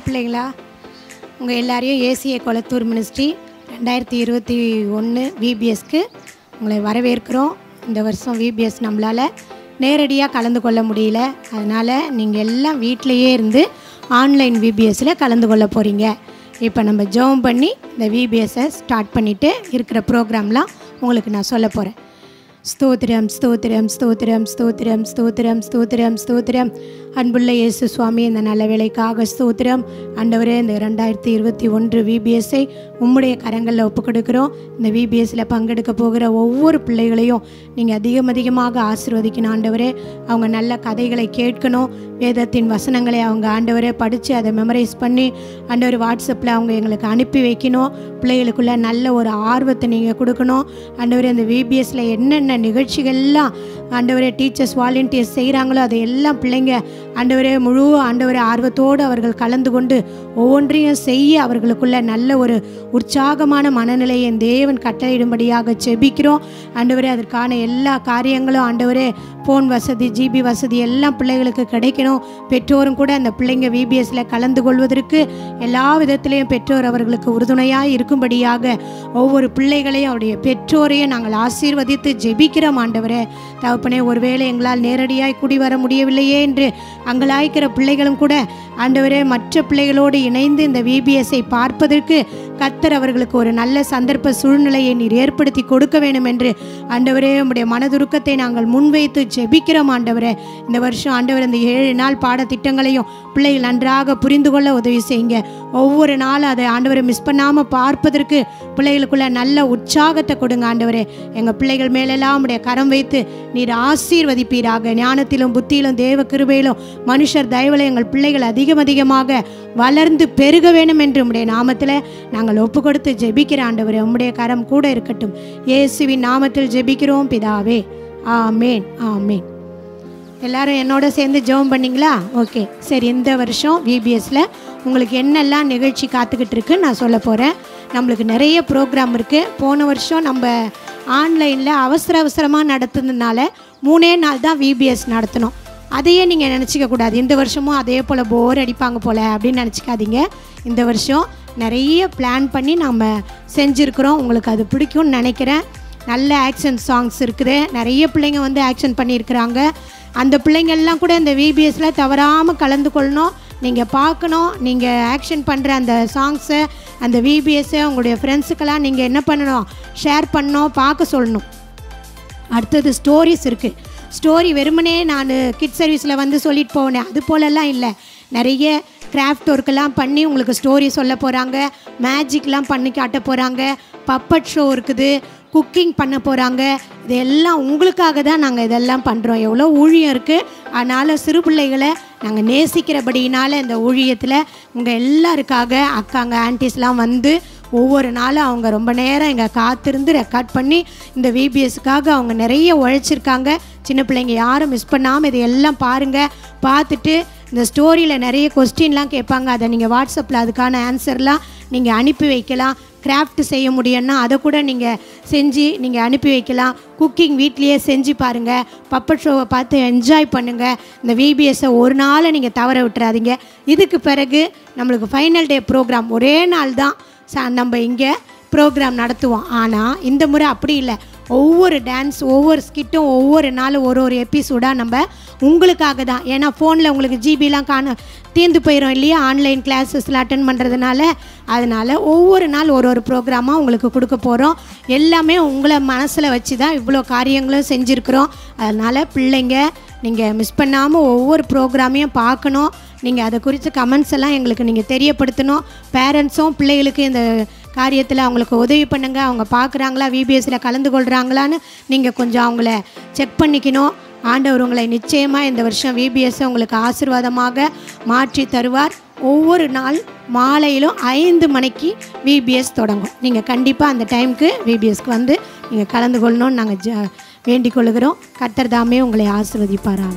பிள்ளைங்களா உங்கள் எல்லாரையும் ஏசிஏ கொளத்தூர் மினிஸ்ட்ரி ரெண்டாயிரத்தி இருபத்தி ஒன்று விபிஎஸ்க்கு உங்களை வரவேற்கிறோம் இந்த வருஷம் விபிஎஸ் நம்மளால் நேரடியாக கலந்து கொள்ள முடியல அதனால் நீங்கள் எல்லாம் வீட்டிலையே இருந்து ஆன்லைன் விபிஎஸ்ஸில் கலந்து கொள்ள போகிறீங்க இப்போ நம்ம ஜெபம் பண்ணி இந்த விபிஎஸ்ஸை ஸ்டார்ட் பண்ணிவிட்டு இருக்கிற ப்ரோக்ராம்லாம் உங்களுக்கு நான் சொல்ல போகிறேன் ஸ்தோத்திரம் ஸ்தோத்திரம் ஸ்தோத்திரம் ஸ்தோத்திரம் ஸ்தோத்திரம் ஸ்தோத்திரம் ஸ்தோத்திரம் அன்புள்ள இயேசு சுவாமி இந்த நல்ல வேலைக்காக ஸ்தோத்திரம் ஆண்டவரே இந்த ரெண்டாயிரத்தி இருபத்தி ஒன்று விபிஎஸ்ஐ உம்முடைய கரங்களில் ஒப்பு கொடுக்குறோம் இந்த விபிஎஸ்ல பங்கெடுக்க போகிற ஒவ்வொரு பிள்ளைகளையும் நீங்கள் அதிகம் அதிகமாக ஆசீர்வதிக்கணும் ஆண்டவரே அவங்க நல்ல கதைகளை கேட்கணும் வேதத்தின் வசனங்களை அவங்க ஆண்டவரே படித்து அதை மெமரைஸ் பண்ணி ஆண்டவர் வாட்ஸ்அப்பில் அவங்க எங்களுக்கு அனுப்பி வைக்கணும் பிள்ளைகளுக்குள்ள நல்ல ஒரு ஆர்வத்தை நீங்கள் கொடுக்கணும் ஆண்டவரே அந்த விபிஎஸ்ல என்னென்ன நிகழ்ச்சிகள்லாம் ஆண்டவரே டீச்சர்ஸ் வாலண்டியர்ஸ் செய்கிறாங்களோ அதை எல்லாம் பிள்ளைங்க ஆண்டவரே முழு ஆண்டவரே ஆர்வத்தோடு அவர்கள் கலந்து கொண்டு ஒவ்வொன்றையும் செய்ய அவர்களுக்குள்ள நல்ல ஒரு உற்சாகமான மனநிலையை என் தேவன் கட்டளையிடும்படியாக செபிக்கிறோம் ஆண்டவரே அதற்கான எல்லா காரியங்களும் ஆண்டவரே ஃபோன் வசதி ஜிபி வசதி எல்லாம் பிள்ளைகளுக்கு கிடைக்கணும் பெற்றோரும் கூட அந்த பிள்ளைங்க விபிஎஸ்ல கலந்து கொள்வதற்கு எல்லா விதத்திலையும் பெற்றோர் அவர்களுக்கு உறுதுணையாக இருக்கும்படியாக ஒவ்வொரு பிள்ளைகளையும் அவருடைய பெற்றோரையும் நாங்கள் ஆசீர்வதித்து ஜெபிக்கிறோம் ஆண்டவரே தகப்பனே ஒருவேளை எங்களால் நேரடியாய் கூடி வர முடியவில்லையே என்று அங்கலாய்க்கிற பிள்ளைகளும் கூட ஆண்டவரே மற்ற பிள்ளைகளோடு இணைந்து இந்த விபிஎஸ்ஐ பார்ப்பதற்கு கத்தர் அவர்களுக்கு ஒரு நல்ல சந்தர்ப்ப சூழ்நிலையை நீர் ஏற்படுத்தி கொடுக்க வேண்டும் என்று ஆண்டவரே உம்முடைய மனதுருக்கத்தை நாங்கள் முன்வைத்து ஜெபிக்கிறோம் ஆண்டவரே இந்த வருஷம் ஆண்டவர் இந்த ஏழு நாள் பாடத்திட்டங்களையும் பிள்ளைகள் நன்றாக புரிந்து கொள்ள உதவி செய்யுங்க ஒவ்வொரு நாளும் அதை ஆண்டவரை மிஸ் பண்ணாமல் பார்ப்பதற்கு பிள்ளைகளுக்குள்ள நல்ல உற்சாகத்தை கொடுங்க ஆண்டவரே எங்கள் பிள்ளைகள் மேலெல்லாம் உடைய கரம் வைத்து நீர் ஆசீர்வதிப்பீராக ஞானத்திலும் புத்தியிலும் தேவ கிருபையிலும் மனுஷர் தயவுல எங்கள் பிள்ளைகள் அதிகம் அதிகமாக வளர்ந்து பெருக வேண்டும் என்று உம்முடைய நாமத்தில் நாங்கள் ஒப்பு கொடுத்து ஜெபிக்கிற ஆண்டவரே உம்முடைய கரம் கூட இருக்கட்டும் இயேசுவின் நாமத்தில் ஜெபிக்கிறோம் பிதாவே ஆமேன் ஆமேன் எல்லாரும் என்னோட சேர்ந்து ஜெபம் பண்ணீங்களா ஓகே சரி இந்த வருஷம் விபிஎஸ்ல உங்களுக்கு என்னெல்லாம் நிகழ்ச்சி காத்துக்கிட்டு இருக்கு நான் சொல்ல போகிறேன் நம்மளுக்கு நிறைய ப்ரோக்ராம் இருக்குது போன வருஷம் நம்ம ஆன்லைனில் அவசர அவசரமாக நடத்துனதுனால மூணே நாள் தான் விபிஎஸ் நடத்தினோம் அதையே நீங்கள் நினச்சிக்க கூடாது இந்த வருஷமும் அதே போல் போர் அடிப்பாங்க போல் அப்படின்னு நினச்சிக்காதீங்க இந்த வருஷம் நிறைய பிளான் பண்ணி நம்ம செஞ்சுருக்குறோம் உங்களுக்கு அது பிடிக்கும்னு நினைக்கிறேன் நல்ல ஆக்ஷன் சாங்ஸ் இருக்குது நிறைய பிள்ளைங்க வந்து ஆக்ஷன் பண்ணியிருக்கிறாங்க அந்த பிள்ளைங்கள்லாம் கூட இந்த விபிஎஸ்ல தவறாமல் கலந்து கொள்ளணும் நீங்கள் பார்க்கணும் நீங்கள் ஆக்ஷன் பண்ணுற அந்த சாங்ஸை அந்த விபிஎஸ்ஸை உங்களுடைய ஃப்ரெண்ட்ஸுக்கெல்லாம் நீங்கள் என்ன பண்ணணும் ஷேர் பண்ணணும் பார்க்க சொல்லணும் அடுத்தது ஸ்டோரிஸ் இருக்குது ஸ்டோரி வெறுமனே நான் கிட் சர்வீஸில் வந்து சொல்லிட்டு போனேன் அது போலலாம் இல்லை நிறைய கிராஃப்ட் ஒர்க்கெல்லாம் பண்ணி உங்களுக்கு ஸ்டோரி சொல்ல போகிறாங்க மேஜிக்லாம் பண்ணி காட்ட போகிறாங்க பப்பட் ஷோ இருக்குது குக்கிங் பண்ண போகிறாங்க இதெல்லாம் உங்களுக்காக தான் நாங்கள் இதெல்லாம் பண்ணுறோம் எவ்வளோ ஊழியம் இருக்குது அதனால் சிறு பிள்ளைகளை நாங்கள் நேசிக்கிறபடியினால இந்த ஊழியத்தில் உங்கள் எல்லாருக்காக அக்காங்க ஆன்டிஸ்லாம் வந்து ஒவ்வொரு நாளும் அவங்க ரொம்ப நேரம் இங்கே காத்திருந்து ரெக்கார்ட் பண்ணி இந்த விபிஎஸ்க்காக அவங்க நிறைய உழைச்சிருக்காங்க சின்ன பிள்ளைங்க யாரும் மிஸ் பண்ணாமல் இதை எல்லாம் பாருங்கள் பார்த்துட்டு இந்த ஸ்டோரியில் நிறைய கொஸ்டின்லாம் கேட்பாங்க அதை நீங்கள் வாட்ஸ்அப்பில் அதுக்கான ஆன்சர்லாம் நீங்கள் அனுப்பி வைக்கலாம் கிராஃப்ட் செய்ய முடியும்னா அதை கூட நீங்கள் செஞ்சு நீங்கள் அனுப்பி வைக்கலாம் குக்கிங் வீட்லேயே செஞ்சு பாருங்கள் பப்பட் ஷோவை பார்த்து என்ஜாய் பண்ணுங்கள் இந்த விபிஎஸ்ஸை ஒரு நாளை நீங்கள் தவற விட்டுறாதீங்க இதுக்கு பிறகு நம்மளுக்கு ஃபைனல் டே ப்ரோக்ராம் ஒரே நாள் தான் ச நம்ம இங்கே ப்ரோக்ராம் நடத்துவோம் ஆனால் இந்த முறை அப்படி இல்லை ஒவ்வொரு டான்ஸ் ஒவ்வொரு ஸ்கிட்டும் ஒவ்வொரு நாளும் ஒரு ஒரு எபிசோடாக நம்ம உங்களுக்காக தான் ஏன்னா ஃபோனில் உங்களுக்கு ஜிபிலாம் காண தீர்ந்து போயிடும் இல்லையா ஆன்லைன் கிளாஸஸில் அட்டன் பண்ணுறதுனால அதனால் ஒவ்வொரு நாள் ஒரு ஒரு ப்ரோக்ராமாக உங்களுக்கு கொடுக்க போகிறோம் எல்லாமே உங்களை மனசில் வச்சு தான் இவ்வளோ காரியங்களும் செஞ்சுருக்குறோம் அதனால் பிள்ளைங்க நீங்கள் மிஸ் பண்ணாமல் ஒவ்வொரு ப்ரோக்ராமையும் பார்க்கணும் நீங்கள் அதை குறித்த கமெண்ட்ஸ் எல்லாம் எங்களுக்கு நீங்கள் தெரியப்படுத்தணும் பேரண்ட்ஸும் பிள்ளைகளுக்கு இந்த காரியத்தில் அவங்களுக்கு உதவி பண்ணுங்கள் அவங்க பார்க்குறாங்களா விபிஎஸ்சில் கலந்து கொள்கிறாங்களான்னு நீங்கள் கொஞ்சம் அவங்கள செக் பண்ணிக்கணும் ஆண்டவர் உங்களை நிச்சயமாக இந்த வருஷம் விபிஎஸ்ஸை உங்களுக்கு ஆசீர்வாதமாக மாற்றி தருவார் ஒவ்வொரு நாள் மாலையிலும் ஐந்து மணிக்கு விபிஎஸ் தொடங்கும் நீங்கள் கண்டிப்பாக அந்த டைமுக்கு விபிஎஸ்க்கு வந்து நீங்கள் கலந்து கொள்ளணும்னு நாங்கள் ஜ வேண்டிக் கொள்கிறோம் கர்த்தர் தாமே உங்களை ஆசீர்வதிப்பாராக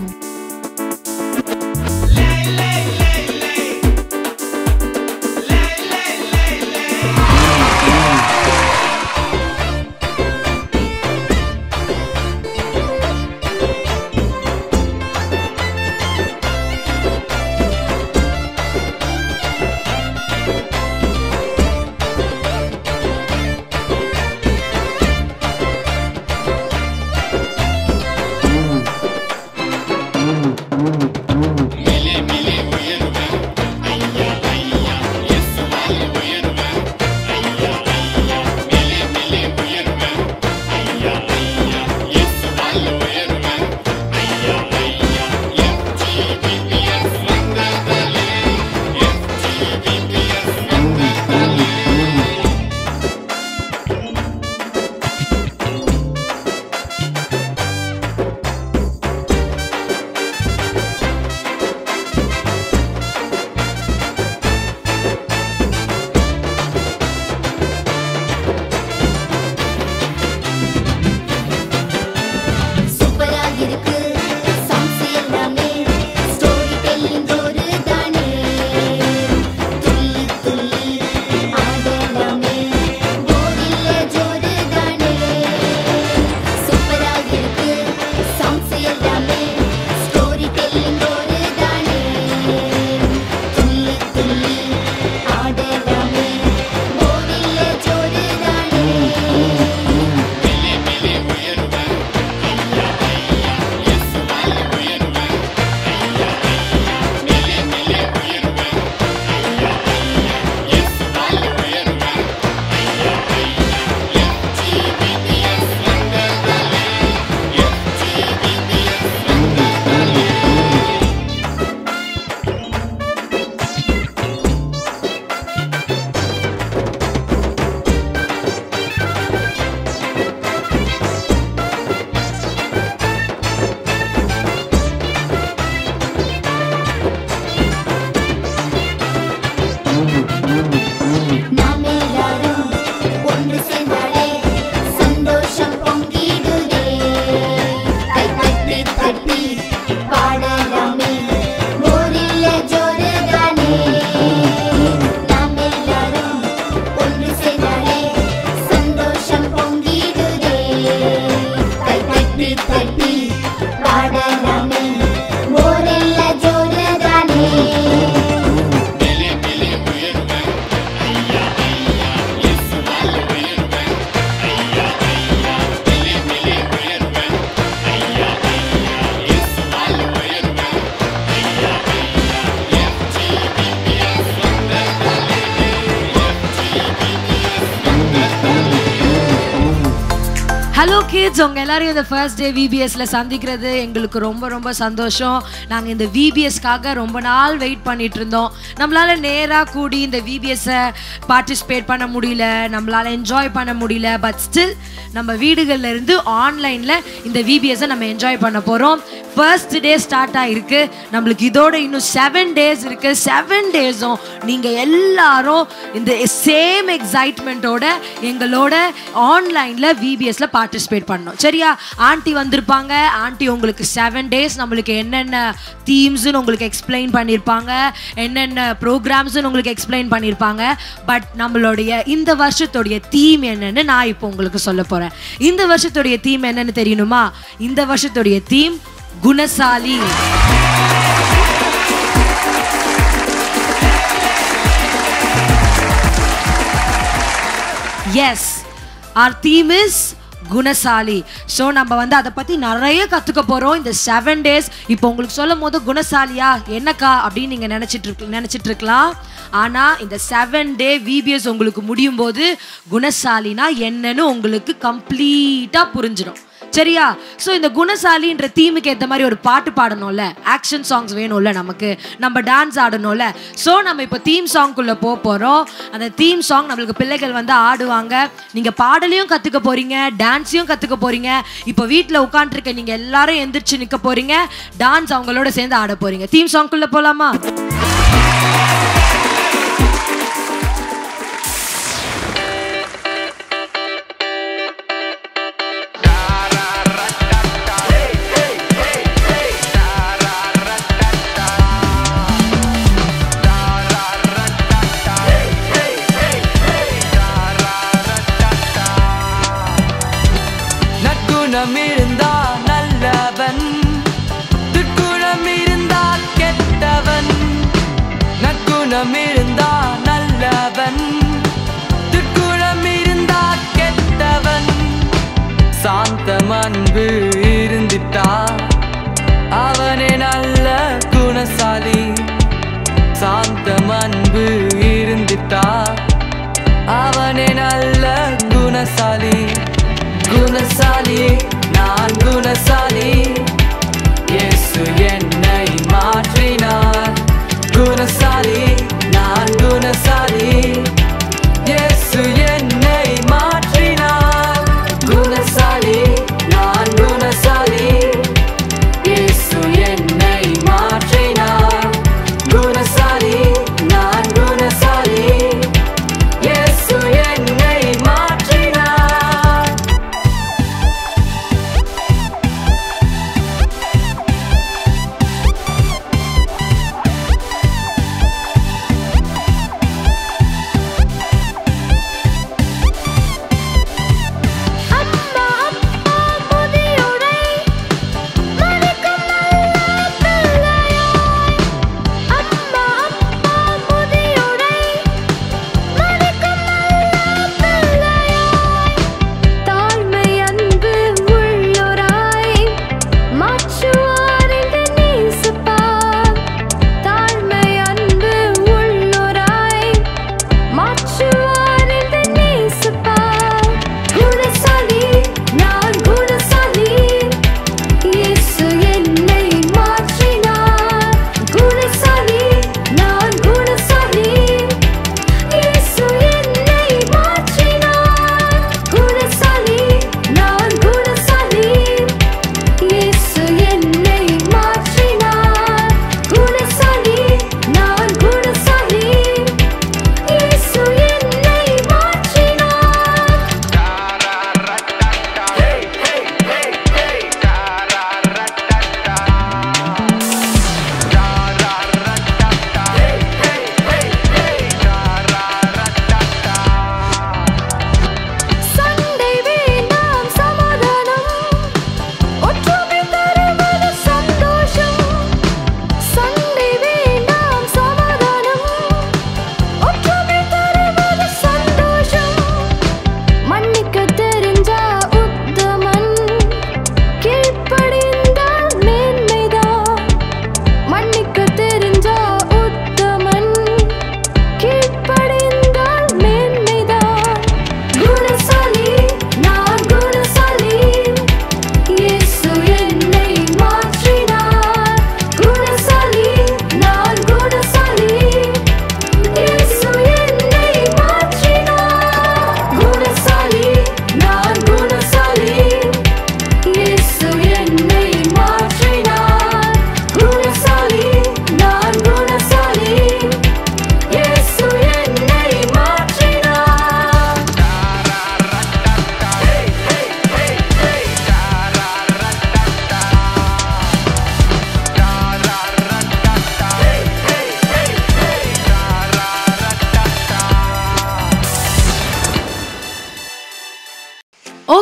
ஹலோ கிட்ஸ் உங்க எல்லாரையும் இந்த ஃபர்ஸ்ட் டே விபிஎஸ்ல சந்திக்கிறது எங்களுக்கு ரொம்ப ரொம்ப சந்தோஷம் நாங்கள் இந்த விபிஎஸ்க்காக ரொம்ப நாள் வெயிட் பண்ணிட்டு இருந்தோம் நம்மளால நேராக கூடி இந்த விபிஎஸ்ஸை பார்ட்டிசிபேட் பண்ண முடியல நம்மளால என்ஜாய் பண்ண முடியல பட் ஸ்டில் நம்ம வீடுகள்ல இருந்து ஆன்லைனில் இந்த விபிஎஸ்ஸை நம்ம என்ஜாய் பண்ண போகிறோம் ஃபர்ஸ்ட் டே ஸ்டார்ட் ஆகிருக்கு நம்மளுக்கு இதோட இன்னும் செவன் டேஸ் இருக்கு செவன் டேஸும் நீங்கள் எல்லாரும் இந்த சேம் எக்ஸைட்மெண்ட்டோட எங்களோட ஆன்லைனில் விபிஎஸ்ல பார்ட்டிசிபேட் பண்ணோம் சரியா ஆண்டி வந்திருப்பாங்க ஆண்டி உங்களுக்கு செவன் டேஸ் நம்மளுக்கு என்னென்ன தீம்ஸ்னு உங்களுக்கு எக்ஸ்பிளைன் பண்ணியிருப்பாங்க என்னென்ன ப்ரோக்ராம்ஸ்னு உங்களுக்கு எக்ஸ்பிளைன் பண்ணியிருப்பாங்க பட் நம்மளுடைய இந்த வருஷத்துடைய தீம் என்னன்னு நான் இப்போ உங்களுக்கு சொல்ல போகிறேன் இந்த வருஷத்துடைய தீம் என்னன்னு தெரியணுமா இந்த வருஷத்துடைய தீம் குணசாலி எஸ் ஆர் தீம் இஸ் குணசாலி ஸோ நம்ம வந்து அதை பற்றி நிறைய கற்றுக்க போகிறோம் இந்த செவன் டேஸ் இப்போ உங்களுக்கு சொல்லும் போது குணசாலியா என்னக்கா அப்படின்னு நீங்கள் நினச்சிட்டு இருக்கு நினச்சிட்டு இருக்கலாம் ஆனால் இந்த செவன் டே விபிஎஸ் உங்களுக்கு முடியும் போது குணசாலினா என்னன்னு உங்களுக்கு கம்ப்ளீட்டாக புரிஞ்சிடும் சரியா ஸோ இந்த குணசாலின்ற தீமுக்கு ஏற்ற மாதிரி ஒரு பாட்டு பாடணும்ல ஆக்ஷன் சாங்ஸ் வேணும்ல நமக்கு நம்ம டான்ஸ் ஆடணும்ல ஸோ நம்ம இப்போ தீம் சாங்குள்ளே போக போகிறோம் அந்த தீம் சாங் நம்மளுக்கு பிள்ளைகள் வந்து ஆடுவாங்க நீங்கள் பாடலையும் கற்றுக்க போகிறீங்க டான்ஸையும் கற்றுக்க போகிறீங்க இப்போ வீட்டில் உட்காந்துருக்க நீங்கள் எல்லாரும் எந்திரிச்சு நிற்க போகிறீங்க டான்ஸ் அவங்களோட சேர்ந்து ஆட போகிறீங்க தீம் சாங்குள்ளே போகலாமா நற்குணம் இருந்தா நல்லவன் துர்க்குணம் இருந்தா கெட்டவன் நற்குணம் இருந்தா நல்லவன் துர்க்குணம் இருந்தா கெட்டவன் சாந்தம் அன்பு இருந்திட்டா அவனே நல்ல குணசாலி சாந்தம் அன்பு இருந்திட்டா அவனே நல்ல குணசாலி குணசாலி நான் குணசாலி இயேசு என்னை மாற்றினார் குணசாலி நான் குணசாலி இயேசு என்னை மாற்றினார் குணசாலி நான் குணசாலி இயேசு என்னை மாற்றினார் குணசாலி நான் குணசாலி இயேசு என்னை மாற்றினார்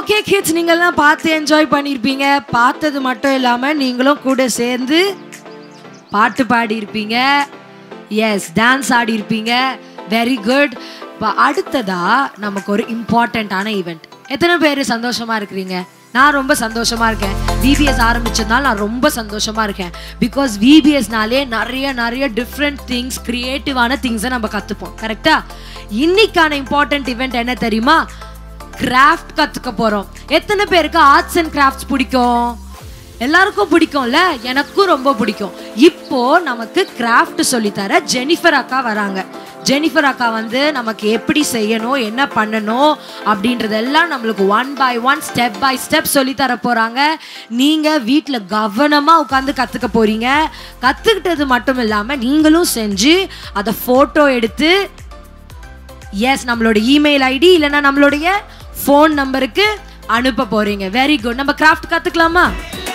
ஓகே கிட்ஸ் நீங்கள்லாம் பார்த்து என்ஜாய் பண்ணியிருப்பீங்க பார்த்தது மட்டும் இல்லாமல் நீங்களும் கூட சேர்ந்து பாட்டு பாடியிருப்பீங்க எஸ் டான்ஸ் ஆடியிருப்பீங்க வெரி குட் இப்போ அடுத்ததா நமக்கு ஒரு இம்பார்ட்டண்ட்டான ஈவெண்ட் எத்தனை பேர் சந்தோஷமா இருக்கிறீங்க நான் ரொம்ப சந்தோஷமா இருக்கேன் விபிஎஸ் ஆரம்பிச்சதுனால நான் ரொம்ப சந்தோஷமா இருக்கேன் பிகாஸ் விபிஎஸ்னாலே நிறைய நிறைய டிஃப்ரெண்ட் திங்ஸ் கிரியேட்டிவான திங்ஸை நம்ம கற்றுப்போம் கரெக்டா இன்னைக்கான இம்பார்ட்டன்ட் ஈவெண்ட் என்ன தெரியுமா கிராஃப்ட் கற்றுக்க போகிறோம் எத்தனை பேருக்கு ஆர்ட்ஸ் அண்ட் கிராஃப்ட்ஸ் பிடிக்கும் எல்லாருக்கும் பிடிக்கும்ல எனக்கும் ரொம்ப பிடிக்கும் இப்போ நமக்கு கிராஃப்ட் சொல்லித்தர ஜெனிஃபர் அக்கா வராங்க ஜெனிஃபர் அக்கா வந்து நமக்கு எப்படி செய்யணும் என்ன பண்ணணும் அப்படின்றதெல்லாம் நம்மளுக்கு one by one step by step சொல்லி தர போறாங்க நீங்க வீட்டில் கவனமா உட்காந்து கத்துக்க போறீங்க கத்துக்கிட்டது மட்டும் இல்லாம நீங்களும் செஞ்சு அதை போட்டோ எடுத்து எஸ் நம்மளோட இமெயில் ஐடி இல்லைன்னா நம்மளுடைய ஃபோன் நம்பருக்கு அனுப்ப போறீங்க வெரி குட் நம்ம கிராஃப்ட் கத்துக்கலாமா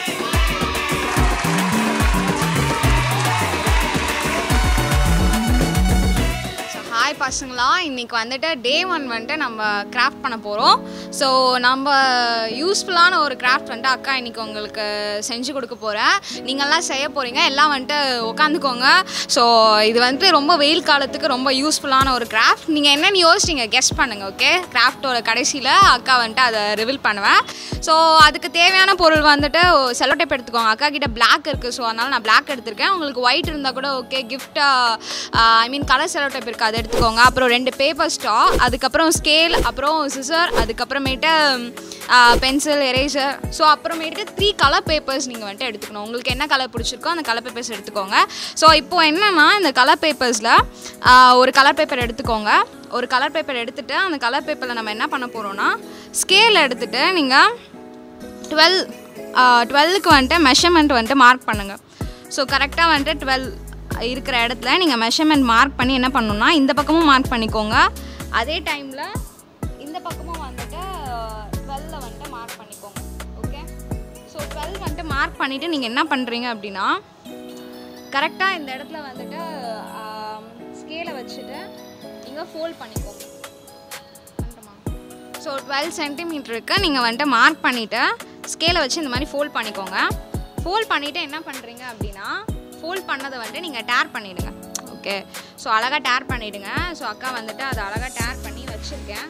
ஸோ ஹாய் பசங்களா இன்னைக்கு வந்துட்டு டே ஒன் வந்துட்டு நம்ம கிராஃப்ட் பண்ண போகிறோம் ஸோ நம்ம யூஸ்ஃபுல்லான ஒரு கிராஃப்ட் வந்துட்டு அக்கா இன்னைக்கு உங்களுக்கு செஞ்சு கொடுக்க போகிறேன் நீங்கள்லாம் செய்ய போகிறீங்க எல்லாம் வந்துட்டு உட்காந்துக்கோங்க ஸோ இது வந்துட்டு ரொம்ப வெயில் காலத்துக்கு ரொம்ப யூஸ்ஃபுல்லான ஒரு கிராஃப்ட் நீங்கள் என்னென்னு யோசிச்சிங்க கெஸ்ட் பண்ணுங்கள் ஓகே கிராஃப்டோட கடைசியில் அக்கா வந்துட்டு அதை ரிவீல் பண்ணுவேன் ஸோ அதுக்கு தேவையான பொருள் வந்துட்டு செல்லோ டேப் எடுத்துக்கோங்க அக்கா கிட்ட பிளாக் இருக்குது ஸோ அதனால் நான் பிளாக் எடுத்திருக்கேன் உங்களுக்கு ஒயிட் இருந்தால் கூட ஓகே கிஃப்டாக I mean colour cello tape இருக்குது அதை எடுத்துக்கோங்க அப்புறம் ரெண்டு பேப்பர் ஸ்டா அதுக்கப்புறம் ஸ்கேல் அப்புறம் சிசர் அதுக்கப்புறமேட்டு பென்சில் எரேசர் ஸோ அப்புறமேட்டுக்கு த்ரீ கலர் பேப்பர்ஸ் நீங்கள் வந்துட்டு எடுத்துக்கணும் உங்களுக்கு என்ன கலர் பிடிச்சிருக்கோ அந்த கலர் பேப்பர்ஸ் எடுத்துக்கோங்க ஸோ இப்போ என்னென்னா இந்த கலர் பேப்பர்ஸில் ஒரு கலர் பேப்பர் எடுத்துக்கோங்க ஒரு கலர் பேப்பர் எடுத்துகிட்டு அந்த கலர் பேப்பரில் நம்ம என்ன பண்ண போகிறோம்னா ஸ்கேல் எடுத்துகிட்டு நீங்கள் டுவெல் டுவெல்லுக்கு வந்துட்டு மெஷர்மெண்ட் வந்துட்டு மார்க் பண்ணுங்கள் ஸோ கரெக்டாக வந்துட்டு டுவெல் இருக்கிற இடத்துல நீங்கள் மெஷர்மெண்ட் மார்க் பண்ணி என்ன பண்ணணும்னா இந்த பக்கமும் மார்க் பண்ணிக்கோங்க அதே டைமில் இந்த பக்கமும் வந்துட்டு டுவெல்ல வந்துட்டு மார்க் பண்ணிக்கோங்க ஓகே ஸோ டுவெல் வந்துட்டு மார்க் பண்ணிவிட்டு நீங்கள் என்ன பண்ணுறீங்க அப்படின்னா கரெக்டாக இந்த இடத்துல வந்துட்டு ஸ்கேலை வச்சுட்டு நீங்கள் ஃபோல்ட் பண்ணிக்கோங்க பண்ணட்டுமா ஸோ டுவெல் சென்டிமீட்டருக்கு நீங்கள் வந்துட்டு மார்க் பண்ணிவிட்டு ஸ்கேலை வச்சு இந்த மாதிரி ஃபோல்ட் பண்ணிக்கோங்க ஃபோல்ட் பண்ணிவிட்டு என்ன பண்ணுறீங்க அப்படின்னா ஃபோல்ட் பண்ணதை வந்துட்டு நீங்கள் டேர் பண்ணிவிடுங்க ஓகே ஸோ அழகாக டேர் பண்ணிவிடுங்க ஸோ அக்கா வந்துட்டு அதை அழகாக டேர் பண்ணி வச்சுருக்கேன்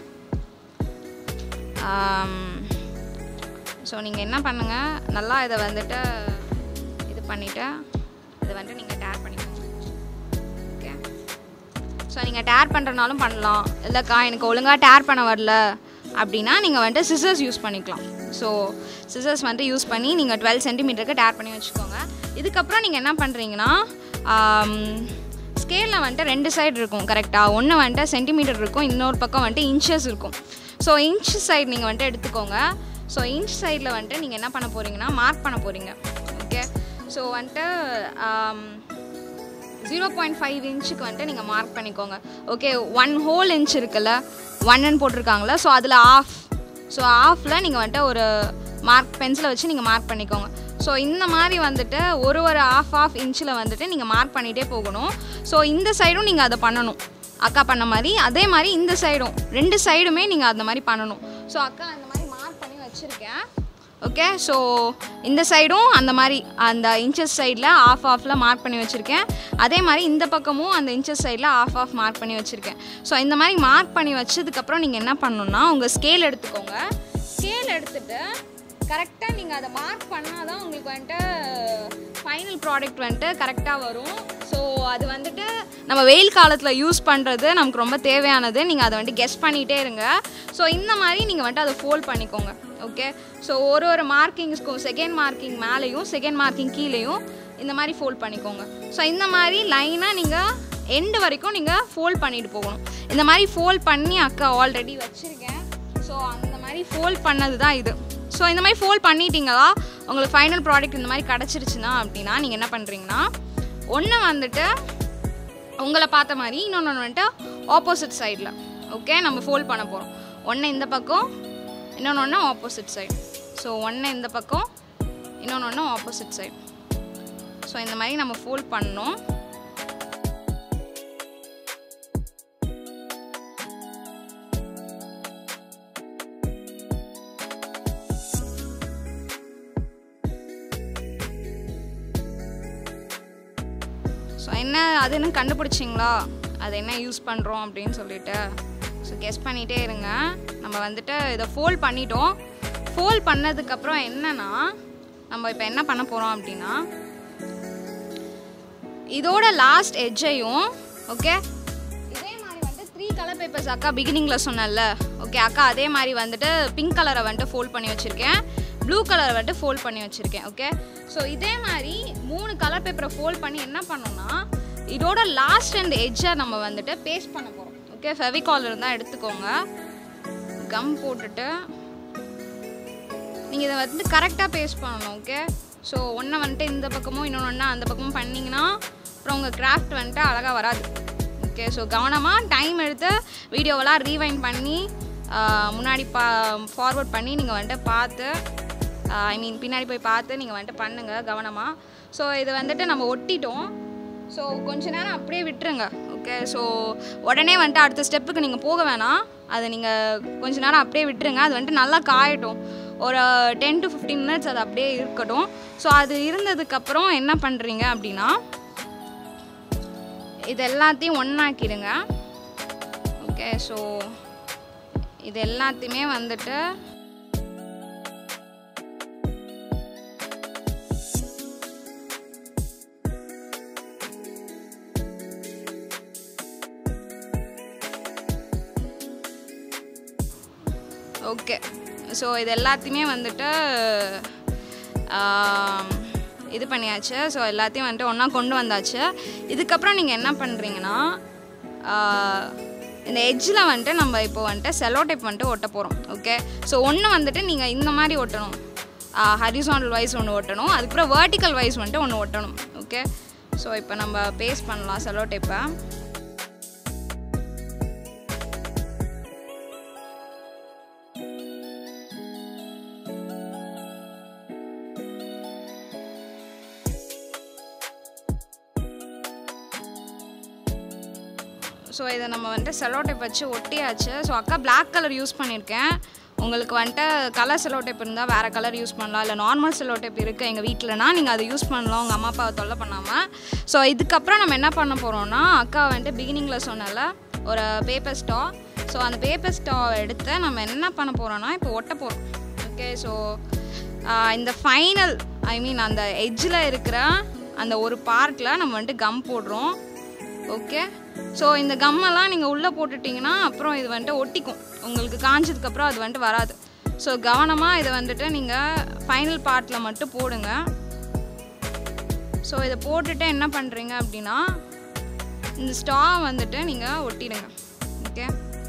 ஸோ நீங்கள் என்ன பண்ணுங்கள் நல்லா இதை வந்துட்டு இது பண்ணிவிட்டு இதை வந்துட்டு நீங்கள் டேர் பண்ணிக்கோங்க ஓகே ஸோ நீங்கள் டேர் பண்ணுறனாலும் பண்ணலாம் இல்லைக்கா எனக்கு ஒழுங்காக டேர் பண்ண வரல அப்படின்னா நீங்கள் வந்துட்டு சிசர்ஸ் யூஸ் பண்ணிக்கலாம் ஸோ சிசர்ஸ் வந்துட்டு யூஸ் பண்ணி நீங்கள் டுவெல் சென்டிமீட்டருக்கு டேர் பண்ணி வச்சுக்கோங்க இதுக்கப்புறம் நீங்கள் என்ன பண்ணுறீங்கன்னா ஸ்கேலில் வந்துட்டு ரெண்டு சைடு இருக்கும் கரெக்டாக ஒன்று வந்துட்டு சென்டிமீட்டர் இருக்கும் இன்னொரு பக்கம் வந்துட்டு இன்ச்சஸ் இருக்கும் ஸோ இன்ச் சைடு நீங்கள் வந்துட்டு எடுத்துக்கோங்க ஸோ இன்ச் சைடில் வந்துட்டு நீங்கள் என்ன பண்ண போகிறீங்கன்னா மார்க் பண்ண போகிறீங்க ஓகே ஸோ வந்துட்டு ஜீரோ பாயிண்ட் ஃபைவ் இன்ச்சுக்கு வந்துட்டு நீங்கள் மார்க் பண்ணிக்கோங்க ஓகே ஒன் ஹோல் இன்ச் இருக்குல்ல ஒன்னு போட்டிருக்காங்களா ஸோ அதில் ஆஃப் ஸோ ஆஃபில் நீங்கள் வந்துட்டு ஒரு மார்க் பென்சிலை வச்சு நீங்கள் மார்க் பண்ணிக்கோங்க ஸோ இந்த மாதிரி வந்துட்டு ஒரு ஒரு ஆஃப் ஆஃப் இன்ச்சில் வந்துட்டு நீங்கள் மார்க் பண்ணிகிட்டே போகணும் ஸோ இந்த சைடும் நீங்கள் அதை பண்ணணும் அக்கா பண்ண மாதிரி அதே மாதிரி இந்த சைடும் ரெண்டு சைடுமே நீங்கள் அந்த மாதிரி பண்ணணும் ஸோ அக்கா அந்த மாதிரி மார்க் பண்ணி வச்சுருக்கேன் ஓகே ஸோ இந்த சைடும் அந்த மாதிரி அந்த இன்ச்சஸ் சைடில் ஆஃப் ஆஃபில் மார்க் பண்ணி வச்சுருக்கேன் அதே மாதிரி இந்த பக்கமும் அந்த இன்ச்சஸ் சைடில் ஆஃப் ஆஃப் மார்க் பண்ணி வச்சுருக்கேன் ஸோ இந்த மாதிரி மார்க் பண்ணி வச்சதுக்கப்புறம் நீங்கள் என்ன பண்ணணும்னா உங்கள் ஸ்கேல் எடுத்துக்கோங்க ஸ்கேல் எடுத்துகிட்டு கரெக்டாக நீங்கள் அதை மார்க் பண்ணால் தான் உங்களுக்கு வந்துட்டு ஃபைனல் ப்ராடக்ட் வந்துட்டு கரெக்டாக வரும் ஸோ அது வந்துட்டு நம்ம வெயில் காலத்தில் யூஸ் பண்ணுறது நமக்கு ரொம்ப தேவையானது நீங்கள் அதை வந்துட்டு கெஸ் பண்ணிகிட்டே இருங்க ஸோ இந்த மாதிரி நீங்கள் வந்துட்டு அதை ஃபோல்ட் பண்ணிக்கோங்க ஓகே ஸோ ஒரு ஒரு மார்க்கிங்ஸ்க்கும் செகண்ட் மார்க்கிங் மேலேயும் செகண்ட் மார்க்கிங் கீழேயும் இந்த மாதிரி ஃபோல்ட் பண்ணிக்கோங்க ஸோ இந்த மாதிரி லைனாக நீங்கள் எண்டு வரைக்கும் நீங்கள் ஃபோல்ட் பண்ணிட்டு போகணும் இந்த மாதிரி ஃபோல்ட் பண்ணி அக்கா ஆல்ரெடி வச்சுருக்கேன் ஸோ அந்த மாதிரி ஃபோல்ட் பண்ணது தான் இது ஸோ இந்த மாதிரி ஃபோல்ட் பண்ணிட்டீங்களா உங்களுக்கு ஃபைனல் ப்ராடக்ட் இந்த மாதிரி கிடச்சிருச்சுன்னா அப்படின்னா நீங்கள் என்ன பண்ணுறீங்கன்னா ஒன்று வந்துட்டு உங்களை பார்த்த மாதிரி இன்னொன்று வந்துட்டு ஆப்போசிட் சைடில் ஓகே நம்ம ஃபோல்ட் பண்ண போகிறோம் ஒன்று இந்த பக்கம் இன்னொன்று ஒன்று ஆப்போசிட் சைடு ஸோ ஒன்று இந்த பக்கம் இன்னொன்று ஒன்று ஆப்போசிட் சைடு ஸோ இந்த மாதிரி நம்ம ஃபோல்ட் பண்ணணும் ஸோ என்ன அது என்ன கண்டுபிடிச்சிங்களா அது என்ன யூஸ் பண்ணுறோம் அப்படின்னு சொல்லிட்டு ஸோ கெஸ் பண்ணிகிட்டே இருங்க நம்ம வந்துட்டு இதை ஃபோல்ட் பண்ணிட்டோம் ஃபோல்ட் பண்ணதுக்கப்புறம் என்னன்னா நம்ம இப்போ என்ன பண்ண போகிறோம் அப்படின்னா இதோட லாஸ்ட் எட்ஜையும் ஓகே இதே மாதிரி வந்துட்டு த்ரீ கலர் பேப்பர்ஸ் அக்கா பிகினிங்கில் சொன்னேன்ல ஓகே அக்கா அதே மாதிரி வந்துட்டு பிங்க் கலரை வந்துட்டு ஃபோல்ட் பண்ணி வச்சுருக்கேன் ப்ளூ கலரை வந்துட்டு ஃபோல்ட் பண்ணி வச்சுருக்கேன் ஓகே ஸோ இதே மாதிரி மூணு கலர் பேப்பரை ஃபோல்ட் பண்ணி என்ன பண்ணோம்னா இதோட லாஸ்ட் அண்ட் எட்ஜை நம்ம வந்துட்டு பேஸ்ட் பண்ண போகிறோம் ஓகே ஃபெவிகால் இருந்தால் எடுத்துக்கோங்க கம் போட்டுட்டு நீங்கள் இதை வந்து கரெக்டாக பேஸ்ட் பண்ணணும் ஓகே ஸோ ஒன்றை வந்துட்டு இந்த பக்கமும் இன்னொன்று ஒன்றா அந்த பக்கமும் பண்ணிங்கன்னா அப்புறம் உங்கள் கிராஃப்ட் வந்துட்டு அழகாக வராது ஓகே ஸோ கவனமாக டைம் எடுத்து வீடியோவெல்லாம் ரீவைண்ட் பண்ணி ஆஹ், முன்னாடி பா ஃபார்வர்ட் பண்ணி நீங்கள் வந்துட்டு பார்த்து ஐ மீன் பின்னாடி போய் பார்த்து நீங்கள் வந்துட்டு பண்ணுங்கள் கவனமாக ஸோ இது வந்துட்டு நம்ம ஒட்டிட்டோம் ஸோ கொஞ்ச நேரம் அப்படியே விட்டுருங்க ஓகே ஸோ உடனே வந்துட்டு அடுத்த ஸ்டெப்புக்கு நீங்கள் போக வேணாம் அதை நீங்கள் கொஞ்ச நேரம் அப்படியே விட்டுருங்க அது வந்துட்டு நல்லா காயட்டும் ஒரு டென் டு ஃபிஃப்டீன் மினிட்ஸ் அது அப்படியே இருக்கட்டும் ஸோ அது இருந்ததுக்கப்புறம் என்ன பண்ணுறீங்க அப்படின்னா இது எல்லாத்தையும் ஒன்றாக்கிடுங்க ஓகே ஸோ இது எல்லாத்தையுமே வந்துட்டு ஓகே ஸோ இது எல்லாத்தையுமே வந்துட்டு ஆம், இது பண்ணியாச்சு ஸோ எல்லாத்தையும் வந்துட்டு ஒன்றா கொண்டு வந்தாச்சு இதுக்கப்புறம் நீங்கள் என்ன பண்ணுறீங்கன்னா இந்த எட்ஜில் வந்துட்டு நம்ம இப்போ வந்துட்டு செலோ டைப் வந்துட்டு ஒட்ட போகிறோம் ஓகே ஸோ ஒன்று வந்துட்டு நீங்கள் இந்த மாதிரி ஒட்டணும் ஹரிசாண்டல் வைஸ் ஒன்று ஒட்டணும் அதுக்கப்புறம் வேர்ட்டிக்கல் வைஸ் வந்துட்டு ஒன்று ஒட்டணும் ஓகே ஸோ இப்போ நம்ம பேஸ்ட் பண்ணலாம் செலோ டைப்பை ஸோ இதை நம்ம வந்துட்டு செலோ டேப் வச்சு ஒட்டியாச்சு ஸோ அக்கா Black கலர் யூஸ் பண்ணியிருக்கேன் உங்களுக்கு வந்துட்டு கலர் செலோ டேப் இருந்தால் வேறு கலர் யூஸ் பண்ணலாம் இல்லை நார்மல் செலோ டேப் இருக்குது எங்கள் வீட்டிலனா நீங்கள் அதை யூஸ் பண்ணலாம் உங்கள் அம்மா அப்பாவை தொல்லை பண்ணாமல் ஸோ இதுக்கப்புறம் நம்ம என்ன பண்ண போகிறோம்னா அக்கா வந்துட்டு பிகினிங்கில் சொன்னல ஒரு பேப்பர் ஸ்டா ஸோ அந்த பேப்பர் ஸ்டாவை எடுத்து நம்ம என்ன பண்ண போகிறோம்னா இப்போ ஒட்ட போகிறோம் ஓகே ஸோ இந்த ஃபைனல் ஐ மீன் அந்த எட்ஜில் இருக்கிற அந்த ஒரு பார்ட்டில் நம்ம வந்துட்டு கம் போடுறோம் ஓகே ஸோ இந்த கம்மெல்லாம் நீங்கள் உள்ளே போட்டுட்டிங்கன்னா அப்புறம் இது வந்துட்டு ஒட்டிக்கும் உங்களுக்கு காஞ்சதுக்கப்புறம் அது வந்துட்டு வராது ஸோ கவனமாக இதை வந்துட்டு நீங்கள் ஃபைனல் பார்ட்டில் மட்டும் போடுங்க ஸோ இதை போட்டுட்டு என்ன பண்ணுறீங்க அப்படின்னா இந்த ஸ்டா வந்துட்டு நீங்கள் ஒட்டிடுங்க ஓகே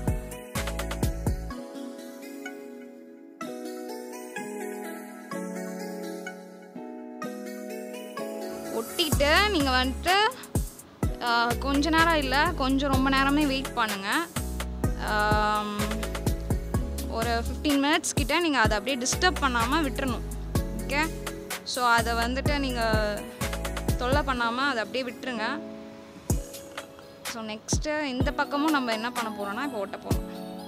ஒட்டிட்டு நீங்கள் வந்துட்டு ஆஹ், கொஞ்ச நேரம் இல்லை கொஞ்சம் ரொம்ப நேரமே வெயிட் பண்ணுங்கள் ஒரு ஃபிஃப்டீன் மினிட்ஸ் கிட்ட நீங்கள் அதை அப்படியே டிஸ்டர்ப் பண்ணாமல் விட்டுறணும் ஓகே ஸோ அதை வந்துட்டு நீங்கள் தொல்லை பண்ணாமல் அதை அப்படியே விட்டுருங்க ஸோ நெக்ஸ்ட்டு இந்த பக்கமும் நம்ம என்ன பண்ண போகிறோம்னா இப்போ ஒட்ட போகிறோம்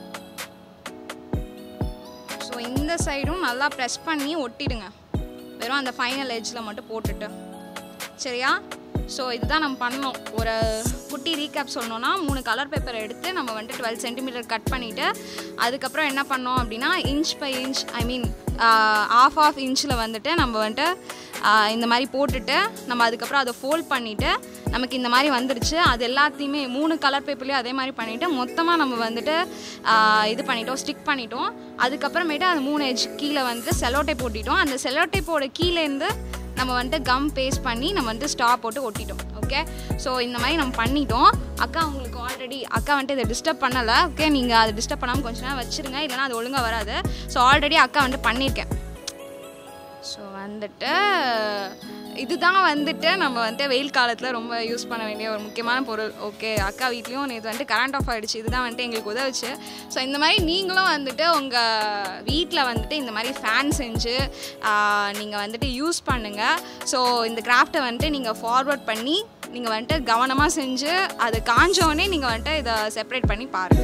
ஸோ இந்த சைடும் நல்லா ப்ரெஸ் பண்ணி ஒட்டிடுங்க வெறும் அந்த ஃபைனல் எட்ஜில் மட்டும் போட்டுட்டு சரியா ஸோ இதுதான் நம்ம பண்ணோம் ஒரு குட்டி ரீகேப் சொல்லணும்னா மூணு கலர் பேப்பர் எடுத்து நம்ம வந்துட்டு டுவெல் சென்டிமீட்டர் கட் பண்ணிவிட்டு அதுக்கப்புறம் என்ன பண்ணோம் அப்படின்னா inch by inch I mean half half இன்ச்சில் வந்துட்டு நம்ம வந்துட்டு ஆஹ், இந்த மாதிரி போட்டுட்டு நம்ம அதுக்கப்புறம் அதை ஃபோல்ட் பண்ணிவிட்டு நமக்கு இந்த மாதிரி வந்துருச்சு அது எல்லாத்தையுமே மூணு கலர் பேப்பர்லேயும் அதே மாதிரி பண்ணிவிட்டு மொத்தமாக நம்ம வந்துட்டு ஆஹ், இது பண்ணிட்டோம் ஸ்டிக் பண்ணிட்டோம் அதுக்கப்புறமேட்டு அந்த மூணு எட்ஜ் கீழே வந்துட்டு செலோட்டை போட்டிட்டோம் அந்த செலோட்டைப்போட கீழேருந்து நம்ம வந்துட்டு கம் பேஸ்ட் பண்ணி நம்ம வந்துட்டு ஸ்டா போட்டு ஒட்டிட்டோம் ஓகே ஸோ இந்த மாதிரி நம்ம பண்ணிட்டோம் அக்கா உங்களுக்கு ஆல்ரெடி அக்கா வந்துட்டு இதை டிஸ்டர்ப் பண்ணலை ஓகே நீங்கள் அதை டிஸ்டர்ப் பண்ணாமல் கொஞ்ச நேரம் வச்சுருங்க இல்லைனா அது ஒழுங்காக வராது ஸோ ஆல்ரெடி அக்கா வந்துட்டு பண்ணியிருக்கேன் ஸோ வந்துட்டு இதுதான் வந்துட்டு நம்ம வந்துட்டு வெயில் காலத்தில் ரொம்ப யூஸ் பண்ண வேண்டிய ஒரு முக்கியமான பொருள் ஓகே அக்கா வீட்லேயும் நேற்று வந்துட்டு கரண்ட் ஆஃப் ஆகிடுச்சு இதுதான் வந்துட்டு எங்களுக்கு உதவுச்சு ஸோ இந்த மாதிரி நீங்களும் வந்துட்டு உங்கள் வீட்டில் வந்துட்டு இந்த மாதிரி ஃபேன் செஞ்சு நீங்கள் வந்துட்டு யூஸ் பண்ணுங்கள் ஸோ இந்த கிராஃப்டை வந்துட்டு நீங்கள் ஃபார்வர்ட் பண்ணி நீங்கள் வந்துட்டு கவனமாக செஞ்சு அது காஞ்சோடனே நீங்கள் வந்துட்டு இதை செப்பரேட் பண்ணி பாருங்கள்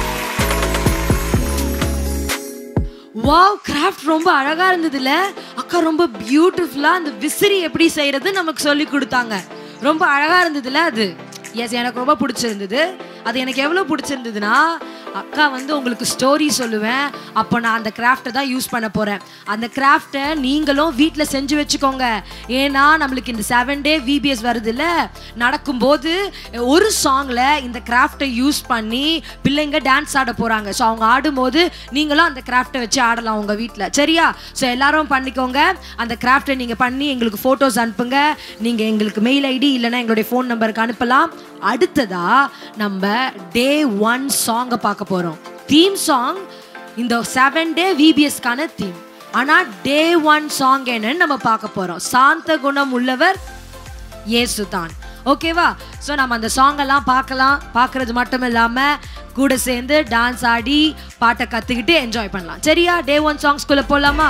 வாவ் கிராஃப்ட் ரொம்ப அழகா இருந்ததுல அக்கா அக்கா ரொம்ப பியூட்டிஃபுல்லா அந்த விசிறி எப்படி செய்யறது நமக்கு சொல்லி கொடுத்தாங்க ரொம்ப அழகா இருந்ததுல அது எஸ் எனக்கு ரொம்ப பிடிச்சிருந்தது அது எனக்கு எவ்வளோ பிடிச்சிருந்ததுன்னா அக்கா வந்து உங்களுக்கு ஸ்டோரி சொல்லுவேன் அப்போ நான் அந்த கிராஃப்டை தான் யூஸ் பண்ண போகிறேன் அந்த கிராஃப்டை நீங்களும் வீட்டில் செஞ்சு வச்சுக்கோங்க ஏன்னா நம்மளுக்கு இந்த செவன் டே விபிஎஸ் வருதுல்ல நடக்கும்போது ஒரு சாங்கில் இந்த கிராஃப்டை யூஸ் பண்ணி பிள்ளைங்க டான்ஸ் ஆட போகிறாங்க ஸோ அவங்க ஆடும்போது நீங்களும் அந்த கிராஃப்டை வச்சு ஆடலாம் உங்கள் வீட்டில் சரியா ஸோ எல்லாரும் பண்ணிக்கோங்க அந்த கிராஃப்டை நீங்கள் பண்ணி எங்களுக்கு ஃபோட்டோஸ் அனுப்புங்க நீங்கள் எங்களுக்கு மெயில் ஐடி இல்லைன்னா எங்களுடைய ஃபோன் நம்பருக்கு அனுப்பலாம் அடுத்ததா நம்ம டே ஒன் சாங்கை பார்க்க போகிறோம் தீம் சாங் இந்த செவன் டே விபிஎஸ்க்கான தீம் ஆனால் டே ஒன் சாங் என்னன்னு நம்ம பார்க்க போகிறோம் சாந்த குணம் உள்ளவர் இயேசு தான் ஓகேவா ஸோ நம்ம அந்த சாங்கெல்லாம் பார்க்கலாம் பார்க்கறது மட்டும் இல்லாமல் கூட சேர்ந்து டான்ஸ் ஆடி பாட்டை கற்றுக்கிட்டு என்ஜாய் பண்ணலாம் சரியா டே ஒன் சாங்ஸ்குள்ளே போகலாமா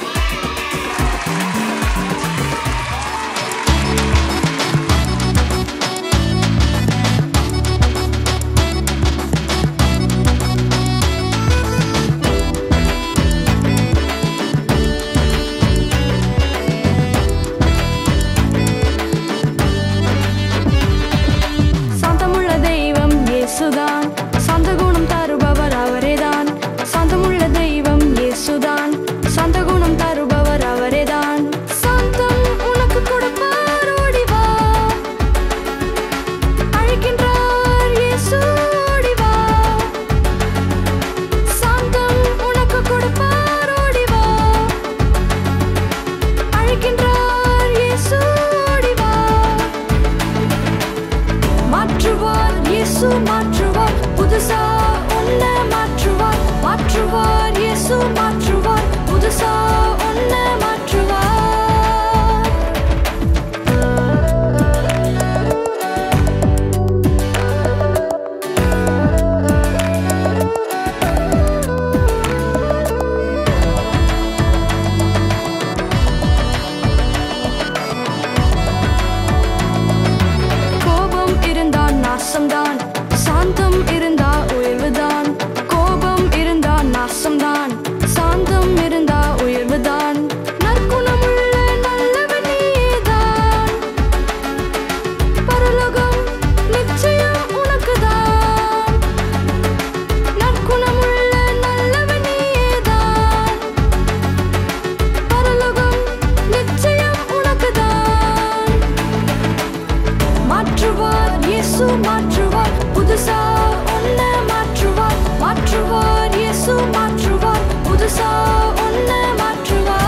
சாந்தமுள்ள தெய்வம் இயேசுதான் சாந்த குணம் தருபவர் அவரேதான் சாந்தமுள்ள தெய்வம் இயேசுதான் சாந்த குணம் தருபவர் அவரேதான் சாந்தம் உனக்கு கொடுப்பார் ஓடி வா அழைக்கின்றார் இயேசு ஓடி வா சாந்தம் உனக்கு கொடுப்பார் ஓடி வா அழைக்கின்றார் இயேசு ஓடி வா மாற்றுவார் இயேசு மாற்றுவார் புதுசா உன்ன மாற்றுவார் மாற்றுவார் இயேசு மாற்றுவார் புதுசா உன்ன மாற்றுவார் கோபம் இருந்தா நாசம்தான் சாந்தம் இருந்தா உயர்வுதான் கோபம் இருந்தா நாசம்தான் சாந்தம் இருந்தா உயர்வுதான் நற்குணமுள்ள நல்லவன் நீதான் பரலோகம் நிச்சயம் உனக்குதான் நற்குணமுள்ள நல்லவன் நீதான் பரலோகம் நிச்சயம் உனக்குதான் மாற்றுவார் இயேசு மாற்றுவார் புதுசா உன்ன மாற்றுவார் மாற்றுவார் இயேசு மாற்றுவார் புதுசா உன்ன மாற்றுவார்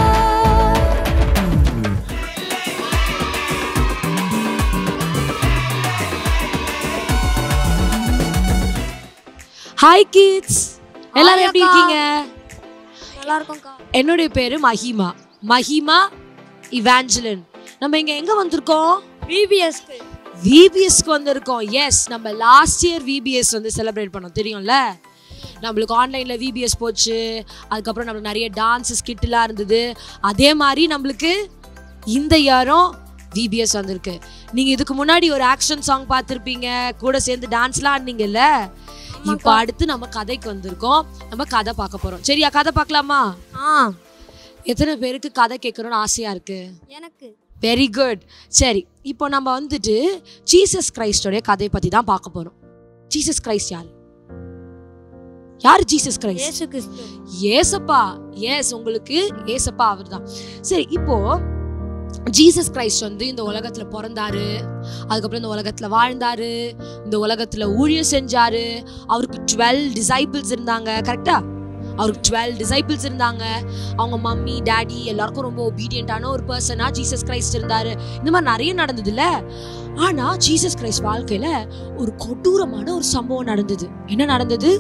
ஹாய் கிட்ஸ் எல்லாரும் எப்படி இருக்கீங்க நல்லா இருக்கும்க்கா என்னுடைய பேரு மஹிமா மஹிமா இவாஞ்சலின் நம்ம இங்க எங்க வந்திருக்கோம் விபிஎஸ்க்கு விபிஎஸ்க்கு வந்திருக்கோம் எஸ் நம்ம லாஸ்ட் இயர் விபிஎஸ் வந்து செலிப்ரேட் பண்ணோம் தெரியும்ல நம்மளுக்கு ஆன்லைனில் விபிஎஸ் போச்சு அதுக்கப்புறம் நம்மளுக்கு நிறைய டான்ஸ் ஸ்கிட்லாம் இருந்தது அதே மாதிரி நம்மளுக்கு இந்த இயரும் விபிஎஸ் வந்திருக்கு நீங்கள் இதுக்கு முன்னாடி ஒரு ஆக்ஷன் சாங் பார்த்துருப்பீங்க கூட சேர்ந்து டான்ஸ்லாம் ஆடினீங்கல்ல இப்போ அடுத்து நம்ம கதைக்கு வந்திருக்கோம் நம்ம கதை பார்க்க போகிறோம் சரியா கதை பார்க்கலாமா ஆ எத்தனை பேருக்கு கதை கேட்கணும்னு ஆசையாக இருக்குது எனக்கு வெரி குட் சரி இப்போ நம்ம வந்துட்டு ஜீசஸ் கிரைஸ்டோடைய கதையை பற்றி தான் பார்க்க போகிறோம் ஜீசஸ் கிரைஸ்ட் யார் யார் ஜீசஸ் கிரைஸ்ட் இயேசு கிறிஸ்து ஏசப்பா எஸ் உங்களுக்கு ஏசப்பா அவர்தான் சரி இப்போ ஜீசஸ் கிரைஸ்ட் வந்து இந்த உலகத்துல பிறந்தாரு அதுக்கப்புறம் இந்த உலகத்துல வாழ்ந்தாரு இந்த உலகத்துல ஊழியம் செஞ்சாரு அவருக்கு டுவெல் டிசைபிள்ஸ் இருந்தாங்க கரெக்டா அவருக்கு டுவெல் டிசைபிள்ஸ் இருந்தாங்க அவங்க மம்மி டாடி எல்லாருக்கும் ரொம்ப ஒபீடியண்டான ஒரு பர்சனா ஜீசஸ் கிரைஸ்ட் இருந்தாரு இந்த மாதிரி நிறைய நடந்ததுல ஆனா ஜீசஸ் கிரைஸ்ட் வாழ்க்கையில ஒரு கொடூரமான ஒரு சம்பவம் நடந்தது என்ன நடந்தது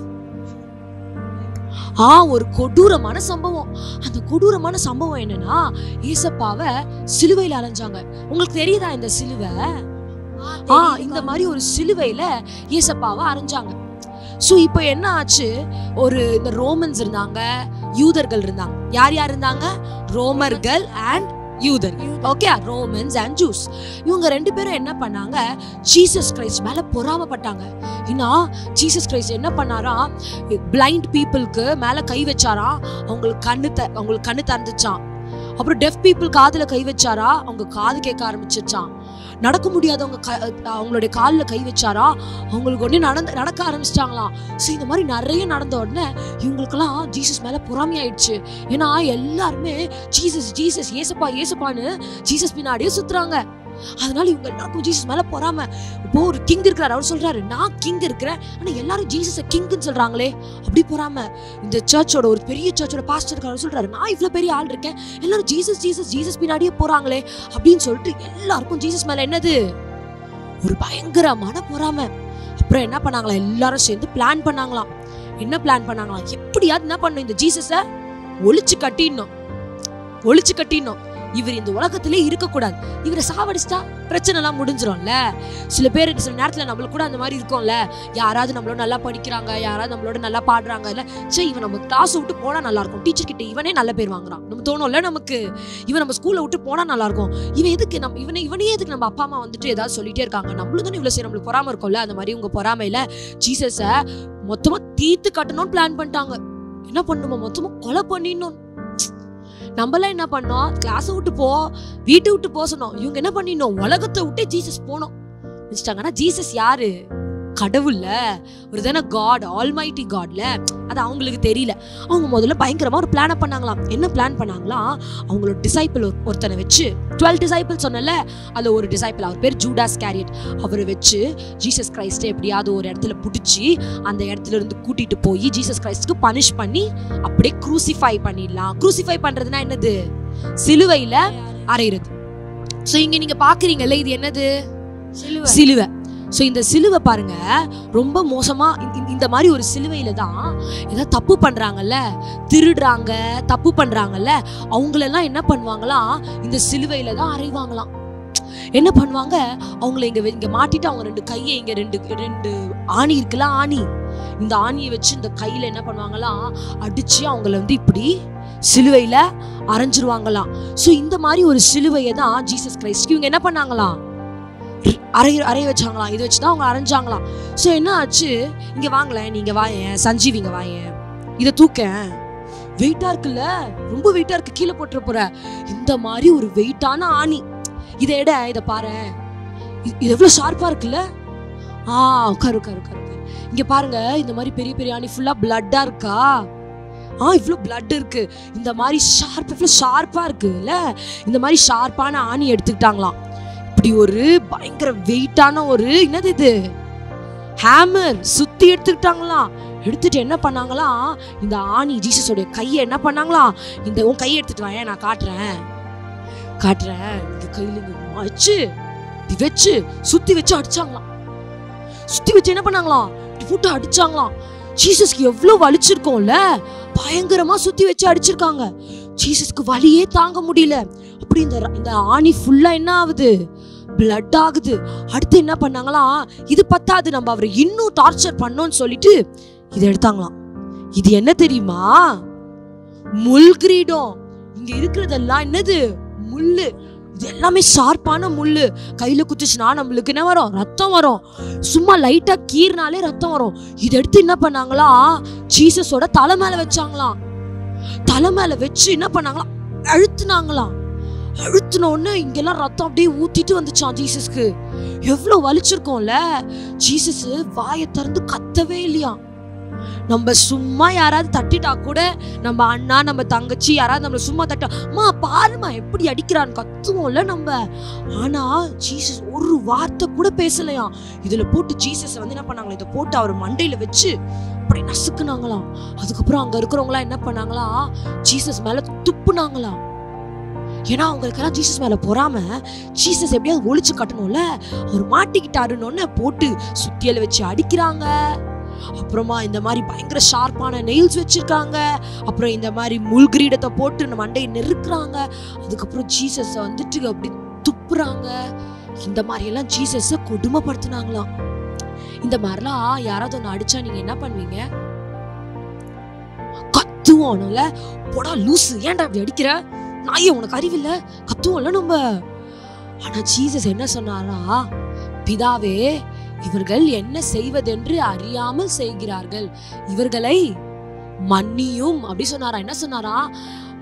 ஆ ஒரு கொடூரமான சம்பவம் அந்த கொடூரமான சம்பவம் என்னன்னா ஏசப்பாவை சிலுவையில அலைஞ்சாங்க உங்களுக்கு தெரியுதா இந்த சிலுவை ஆ இந்த மாதிரி ஒரு சிலுவையில ஏசப்பாவை அரைஞ்சாங்க ஸோ இப்போ என்ன ஆச்சு ஒரு இந்த ரோமன்ஸ் இருந்தாங்க யூதர்கள் இருந்தாங்க யார் யார் இருந்தாங்க ரோமர்கள் அண்ட் யூதர்கள் ஓகே ரோமன்ஸ் அண்ட் ஜூஸ் இவங்க ரெண்டு பேரும் என்ன பண்ணாங்க ஜீசஸ் கிரைஸ்ட் மேல பொறாமப்பட்டாங்க ஏன்னா ஜீசஸ் கிரைஸ்ட் என்ன பண்ணாராம் பிளைண்ட் பீப்புளுக்கு மேல கை வச்சாராம் அவங்களுக்கு கண்ணு த அவங்களுக்கு கண்ணு திறந்துச்சான் அப்புறம் டெஃப் பீப்புள் காதுல கை வச்சாரா அவங்க காது கேட்க ஆரம்பிச்சிருச்சான் நடக்க முடியாதவங்க க அவங்களுடைய காலில் கை வச்சாரா அவங்களுக்கு உடனே நடந்து நடக்க ஆரம்பிச்சிட்டாங்களாம் ஸோ இந்த மாதிரி நிறைய நடந்த உடனே இவங்களுக்கெல்லாம் ஜீசஸ் மேலே பொறாமை ஆயிடுச்சு ஏன்னா எல்லாருமே ஜீசஸ் ஜீசஸ் ஏசப்பா ஏசப்பான்னு ஜீசஸ் பின்னாடியே சுத்துறாங்க அதனால இவங்க எல்லாருக்கும் ஜீசஸ் மேல பொறாம இப்போ ஒரு கிங் இருக்கிறார் அவர் சொல்றாரு நான் கிங் இருக்கிறேன் ஆனா எல்லாரும் ஜீசஸ கிங்னு சொல்றாங்களே அப்படி பொறாம இந்த சர்ச்சோட ஒரு பெரிய சர்ச்சோட பாஸ்டர் இருக்காரு அவர் சொல்றாரு நான் இவ்வளவு பெரிய ஆள் இருக்கேன் எல்லாரும் ஜீசஸ் ஜீசஸ் ஜீசஸ் பின்னாடியே போறாங்களே அப்படின்னு சொல்லிட்டு எல்லாருக்கும் ஜீசஸ் மேல என்னது ஒரு பயங்கரமான பொறாம அப்புறம் என்ன பண்ணாங்களா எல்லாரும் சேர்ந்து பிளான் பண்ணாங்களாம் என்ன பிளான் பண்ணாங்களாம் எப்படியாவது என்ன பண்ணும் இந்த ஜீசஸ ஒளிச்சு கட்டிடணும் ஒளிச்சு கட்டிடணும் இவர் இந்த உலகத்திலே இருக்கக்கூடாது இவரை சாவடிச்சிட்டா பிரச்சனை எல்லாம் முடிஞ்சிரும்ல சில பேர் சில நேரத்துல நம்மளுக்கு கூட அந்த மாதிரி இருக்கும்ல யாராவது நம்மளோட நல்லா படிக்கிறாங்க யாராவது நம்மளோட நல்லா பாடுறாங்க இல்ல சே இவன் நம்ம கிளாஸ் விட்டு போனா நல்லா இருக்கும் டீச்சர் கிட்ட இவனே நல்ல பேர் வாங்குறான் நம்ம தோணும்ல நமக்கு இவன் நம்ம ஸ்கூல்ல விட்டு போனா நல்லா இருக்கும் இவன் எதுக்கு நம்ம இவனை இவனே எதுக்கு நம்ம அப்பா அம்மா வந்துட்டு ஏதாவது சொல்லிட்டே இருக்காங்க நம்மளும் தானே இவ்வளவு சரி நம்மளுக்கு பொறாம இருக்கும்ல அந்த மாதிரி உங்க பொறாமையில ஜீசஸ மொத்தமா தீர்த்து கட்டணும்னு பிளான் பண்ணிட்டாங்க என்ன பண்ணுமா மொத்தமா கொலை பண்ணிடணும் நம்மளாம் என்ன பண்ணோம் கிளாஸ் விட்டு போ வீட்டை விட்டு போக சொன்னோம் இவங்க என்ன பண்ணிடணும் உலகத்தை விட்டு ஜீசஸ் போனோம் வச்சுட்டாங்கன்னா ஜீசஸ் யாரு கடவுள்ல ஒரு தானே காட் ஆல்மைட்டி காட்ல அது அவங்களுக்கு தெரியல அவங்க முதல்ல பயங்கரமா ஒரு பிளான பண்ணாங்களாம் என்ன பிளான் பண்ணாங்களாம் அவங்களோட டிசைபிள் ஒருத்தனை வச்சு டுவெல் டிசைபிள் சொன்னல அதுல ஒரு டிசைபிள் அவர் பேர் ஜூடாஸ் கேரியட் அவரை வச்சு ஜீசஸ் கிரைஸ்ட்டை எப்படியாவது ஒரு இடத்துல பிடிச்சி அந்த இடத்துல இருந்து கூட்டிட்டு போய் ஜீசஸ் கிரைஸ்டுக்கு பனிஷ் பண்ணி அப்படியே க்ரூசிஃபை பண்ணிடலாம் க்ரூசிஃபை பண்றதுன்னா என்னது சிலுவையில அறையிறது சோ இங்க நீங்க பாக்குறீங்கல்ல இது என்னது சிலுவை சோ இந்த சிலுவை பாருங்க ரொம்ப மோசமா இந்த- இந்த- இந்த மாதிரி ஒரு சிலுவையில தான் ஏதாவது தப்பு பண்றாங்கல்ல திருடுறாங்க தப்பு பண்றாங்கல்ல அவங்களெல்லாம் என்ன பண்ணுவாங்களாம் இந்த சிலுவையில தான் அறைவாங்களாம் என்ன பண்ணுவாங்க அவங்கள இங்க வெ- இங்க மாட்டிட்டு அவங்க ரெண்டு கையை இங்க ரெண்டு ரெண்டு ஆணி இருக்குல்ல ஆணி இந்த ஆணியை வச்சு இந்த கையில என்ன பண்ணுவாங்களாம் அடிச்சு அவங்கள வந்து இப்படி சிலுவையில அரைஞ்சிருவாங்களாம் சோ இந்த மாதிரி ஒரு சிலுவையை தான் ஜீசஸ் கிரைஸ்ட் இவங்க என்ன பண்ணாங்களாம் அரை அரைய வச்சாங்களாம் இதை வச்சுதான் அவங்க அரைஞ்சாங்களாம் சோ என்ன ஆச்சு இங்க வாங்கல நீங்க வாயேன் சஞ்சீவ் இங்க வாயேன் இதை தூக்க வெயிட்டா இருக்குல்ல ரொம்ப வெயிட்டா இருக்கு கீழே போட்டுற போற இந்த மாதிரி ஒரு வெயிட்டான ஆணி இதை எட இதை பாரு இது இது எவ்வளவு ஷார்ப்பா இருக்குல்ல ஆ உட்காரு உட்காரு உட்காரு உட்காரு. இங்க பாருங்க இந்த மாதிரி பெரிய பெரிய ஆணி ஃபுல்லா பிளட்டா இருக்கா ஆ இவ்வளோ பிளட் இருக்கு இந்த மாதிரி ஷார்ப் இவ்வளோ ஷார்ப்பா இருக்குல்ல இந்த மாதிரி ஷார்ப்பான ஆணி எடுத்துக்கிட்டாங்களாம் இப்படி ஒரு பயங்கர வெயிட்டான ஒரு என்னது இது ஹேமர் சுத்தி எடுத்துக்கிட்டாங்களாம் எடுத்துட்டு என்ன பண்ணாங்களாம் இந்த ஆணி ஜீசஸோடைய கையை என்ன பண்ணாங்களாம் இந்த உன் கையை எடுத்துட்டு வாயேன் நான் காட்டுறேன் காட்டுறேன் இந்த கையில இங்க வச்சு இப்படி வச்சு சுத்தி வச்சு அடிச்சாங்களாம் சுத்தி வச்சு என்ன பண்ணாங்களாம் இப்படி போட்டு அடிச்சாங்களாம் ஜீசஸ்க்கு எவ்வளவு வலிச்சிருக்கோம்ல பயங்கரமா சுத்தி வச்சு அடிச்சிருக்காங்க ஜீசஸ்க்கு வலியே தாங்க முடியல அப்படி இந்த இந்த ஆணி ஃபுல்லா என்ன ஆகுது பிளட் ஆகுது அடுத்து என்ன பண்ணாங்களாம் இது பத்தாது நம்ம அவரை இன்னும் டார்ச்சர் பண்ணோம்னு சொல்லிட்டு இதை எடுத்தாங்களாம் இது என்ன தெரியுமா முள் கிரீடம் இங்க இருக்கிறதெல்லாம் என்னது முள்ளு இது எல்லாமே ஷார்ப்பான முள்ளு கையில குத்துச்சுன்னா நம்மளுக்கு என்ன வரும் ரத்தம் வரும் சும்மா லைட்டா கீறினாலே ரத்தம் வரும் இதை எடுத்து என்ன பண்ணாங்களா ஜீசஸோட தலை மேல வச்சாங்களாம் தலை மேல வச்சு என்ன பண்ணாங்களாம் அழுத்துனாங்களாம் அழுத்தின உடனே இங்கெல்லாம் ரத்தம் அப்படியே ஊத்திட்டு வந்துச்சான் ஜீசஸ்க்கு எவ்வளவு வலிச்சிருக்கோம்ல ஜீசஸ் வாயை திறந்து கத்தவே இல்லையா நம்ம சும்மா யாராவது தட்டிட்டா கூட நம்ம அண்ணா நம்ம தங்கச்சி யாராவது நம்மள சும்மா தட்டா அம்மா பாருமா எப்படி அடிக்கிறான்னு கத்துவோம்ல நம்ம ஆனா ஜீசஸ் ஒரு வார்த்தை கூட பேசலையாம் இதுல போட்டு ஜீசஸ் வந்து என்ன பண்ணாங்களா இதை போட்டு அவர் மண்டையில வச்சு அப்படி நசுக்குனாங்களாம் அதுக்கப்புறம் அங்க இருக்கிறவங்களாம் என்ன பண்ணாங்களாம் ஜீசஸ் மேல துப்புனாங்களாம் ஏன்னா அவங்களுக்கெல்லாம் ஜீசஸ் மேல பொறாம ஜீசஸ் எப்படியாவது ஒளிச்சு கட்டணும்ல அவர் மாட்டிக்கிட்டாருன்னு போட்டு சுத்தியல வச்சு அடிக்கிறாங்க அப்புறமா இந்த மாதிரி பயங்கர ஷார்ப்பான நெயில்ஸ் வச்சிருக்காங்க அப்புறம் இந்த மாதிரி முள்கிரீடத்தை போட்டு நம்ம மண்டையை நெருக்குறாங்க அதுக்கப்புறம் ஜீசஸை வந்துட்டு அப்படி துப்புறாங்க இந்த மாதிரி எல்லாம் ஜீசஸை கொடுமைப்படுத்துனாங்களாம் இந்த மாதிரிலாம் யாராவது ஒன்று அடிச்சா நீங்க என்ன பண்ணுவீங்க கத்துவோம்ல போடா லூசு ஏன்டா அப்படி அடிக்கிற நாயே உனக்கு அறிவில்ல கத்துவோம்ல நம்ம ஆனா ஜீசஸ் என்ன சொன்னாரா பிதாவே இவர்கள் என்ன செய்வதென்று அறியாமல் செய்கிறார்கள் இவர்களை மன்னியும் அப்படி சொன்னாரா என்ன சொன்னாரா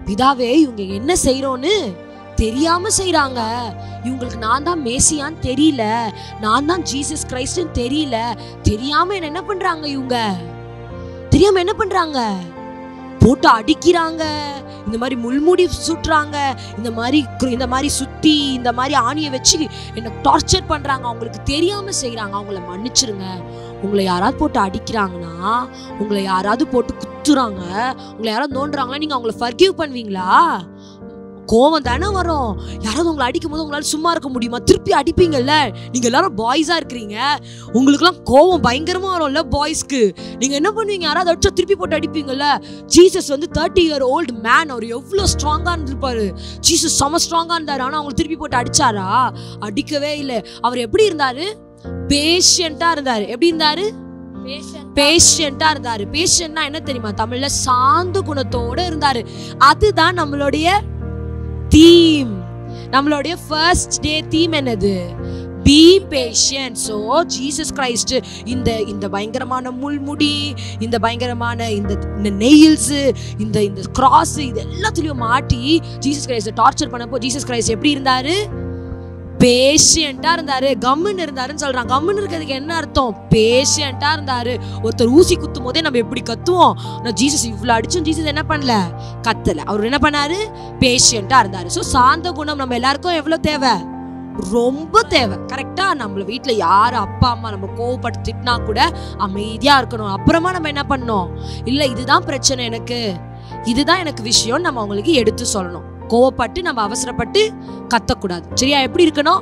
பிதாவே இவங்க என்ன செய்றோன்னு தெரியாம செய்றாங்க இவங்களுக்கு நான் தான் மேசியான்னு தெரியல நான் தான் ஜீசஸ் கிரைஸ்ட்னு தெரியல தெரியாம என்ன என்ன பண்றாங்க இவங்க தெரியாம என்ன பண்றாங்க போட்டு அடிக்கிறாங்க இந்த மாதிரி முள்முடி சுட்டுறாங்க இந்த மாதிரி கு- இந்த மாதிரி சுத்தி இந்த மாதிரி ஆணியை வச்சு என்ன டார்ச்சர் பண்றாங்க அவங்களுக்கு தெரியாம செய்றாங்க அவங்கள மன்னிச்சிருங்க உங்களை யாராவது போட்டு அடிக்கிறாங்கன்னா உங்களை யாராவது போட்டு குத்துறாங்க உங்களை யாராவது நோண்டுறாங்களா நீங்க அவங்கள ஃபர்கிவ் பண்ணுவீங்களா கோவம் தானே வரும் யாராவது உங்களை அடிக்கும் போது உங்களால சும்மா இருக்க முடியுமா திருப்பி அடிப்பீங்கல்ல நீங்க எல்லாரும் பாய்ஸா இருக்கிறீங்க உங்களுக்குலாம் கோவம் பயங்கரமா வரும்ல பாய்ஸ்க்கு நீங்க என்ன பண்ணுவீங்க யாராவது அடிச்சா திருப்பி போட்டு அடிப்பீங்கல்ல ஜீசஸ் வந்து தேர்ட்டி இயர் ஓல்டு மேன் அவர் எவ்வளோ ஸ்ட்ராங்கா இருந்திருப்பாரு ஜீசஸ் செம ஸ்ட்ராங்கா இருந்தாரு ஆனா அவங்க திருப்பி போட்டு அடிச்சாரா அடிக்கவே இல்லை அவர் எப்படி இருந்தாரு பேஷியண்டா இருந்தாரு எப்படி இருந்தாரு பேஷியண்டா இருந்தாரு பேஷியன்ட்னா என்ன தெரியுமா தமிழ்ல சாந்த குணத்தோட இருந்தாரு அதுதான் நம்மளுடைய தீம் நம்மளுடைய ஃபர்ஸ்ட் டே தீம் என்னது be patient so Jesus Christ இந்த இந்த பயங்கரமான முள்முடி இந்த பயங்கரமான இந்த இந்த நெயில்ஸ் இந்த இந்த கிராஸ் இது எல்லாத்துலயும் மாட்டி ஜீசஸ் கிரைஸ்ட் டார்ச்சர் பண்ணப்போ ஜீசஸ் கிரைஸ்ட் எப்படி இருந்தாரு பேஷியண்டா இருந்தாரு கம்முன்னு இருந்தாருன்னு சொல்றாங்க கம்முன்னு இருக்கிறதுக்கு என்ன அர்த்தம் பேஷியண்டா இருந்தாரு ஒருத்தர் ஊசி குத்தும் போதே நம்ம எப்படி கத்துவோம் நான் ஜீசஸ் இவ்வளவு அடிச்சும் ஜீசஸ் என்ன பண்ணல கத்தல அவர் என்ன பண்ணாரு பேஷியண்டா இருந்தாரு ஸோ சாந்த குணம் நம்ம எல்லாருக்கும் எவ்வளவு தேவை ரொம்ப தேவை கரெக்டா நம்மள வீட்ல யார் அப்பா அம்மா நம்ம கோவப்பட்டு திட்டினா கூட அமைதியா இருக்கணும் அப்புறமா நம்ம என்ன பண்ணோம் இல்ல இதுதான் பிரச்சனை எனக்கு இதுதான் எனக்கு விஷயம் நம்ம அவங்களுக்கு எடுத்து சொல்லணும் கோவப்பட்டு நம்ம அவசரப்பட்டு கத்தக்கூடாது சரியா எப்படி இருக்கணும்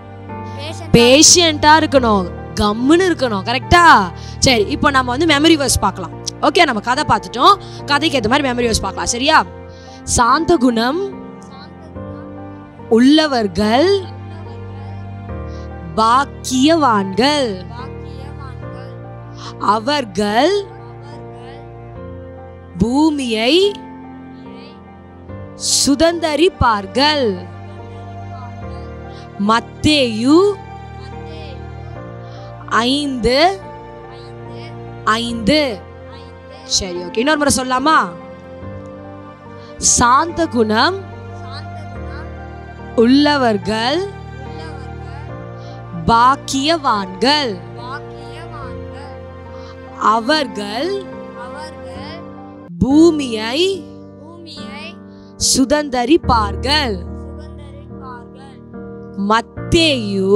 பேஷியண்டா இருக்கணும் கம்முன்னு இருக்கணும் கரெக்டா சரி இப்போ நம்ம வந்து மெமரி வேர்ஸ் பார்க்கலாம் ஓகே நம்ம கதை பார்த்துட்டோம் கதைக்கு ஏற்ற மாதிரி மெமரி வேர்ஸ் பார்க்கலாம் சரியா சாந்த குணம் உள்ளவர்கள் பாக்கியவான்கள் அவர்கள் பூமியை சுதந்தரிப்பார்கள் மத்தேயு ஐந்து ஐந்து சரி ஓகே இன்னொரு முறை சொல்லலாமா சாந்த குணம் உள்ளவர்கள் பாக்கியவான்கள் அவர்கள் பூமியை சுதந்தரிப்பார்கள் மத்தேயு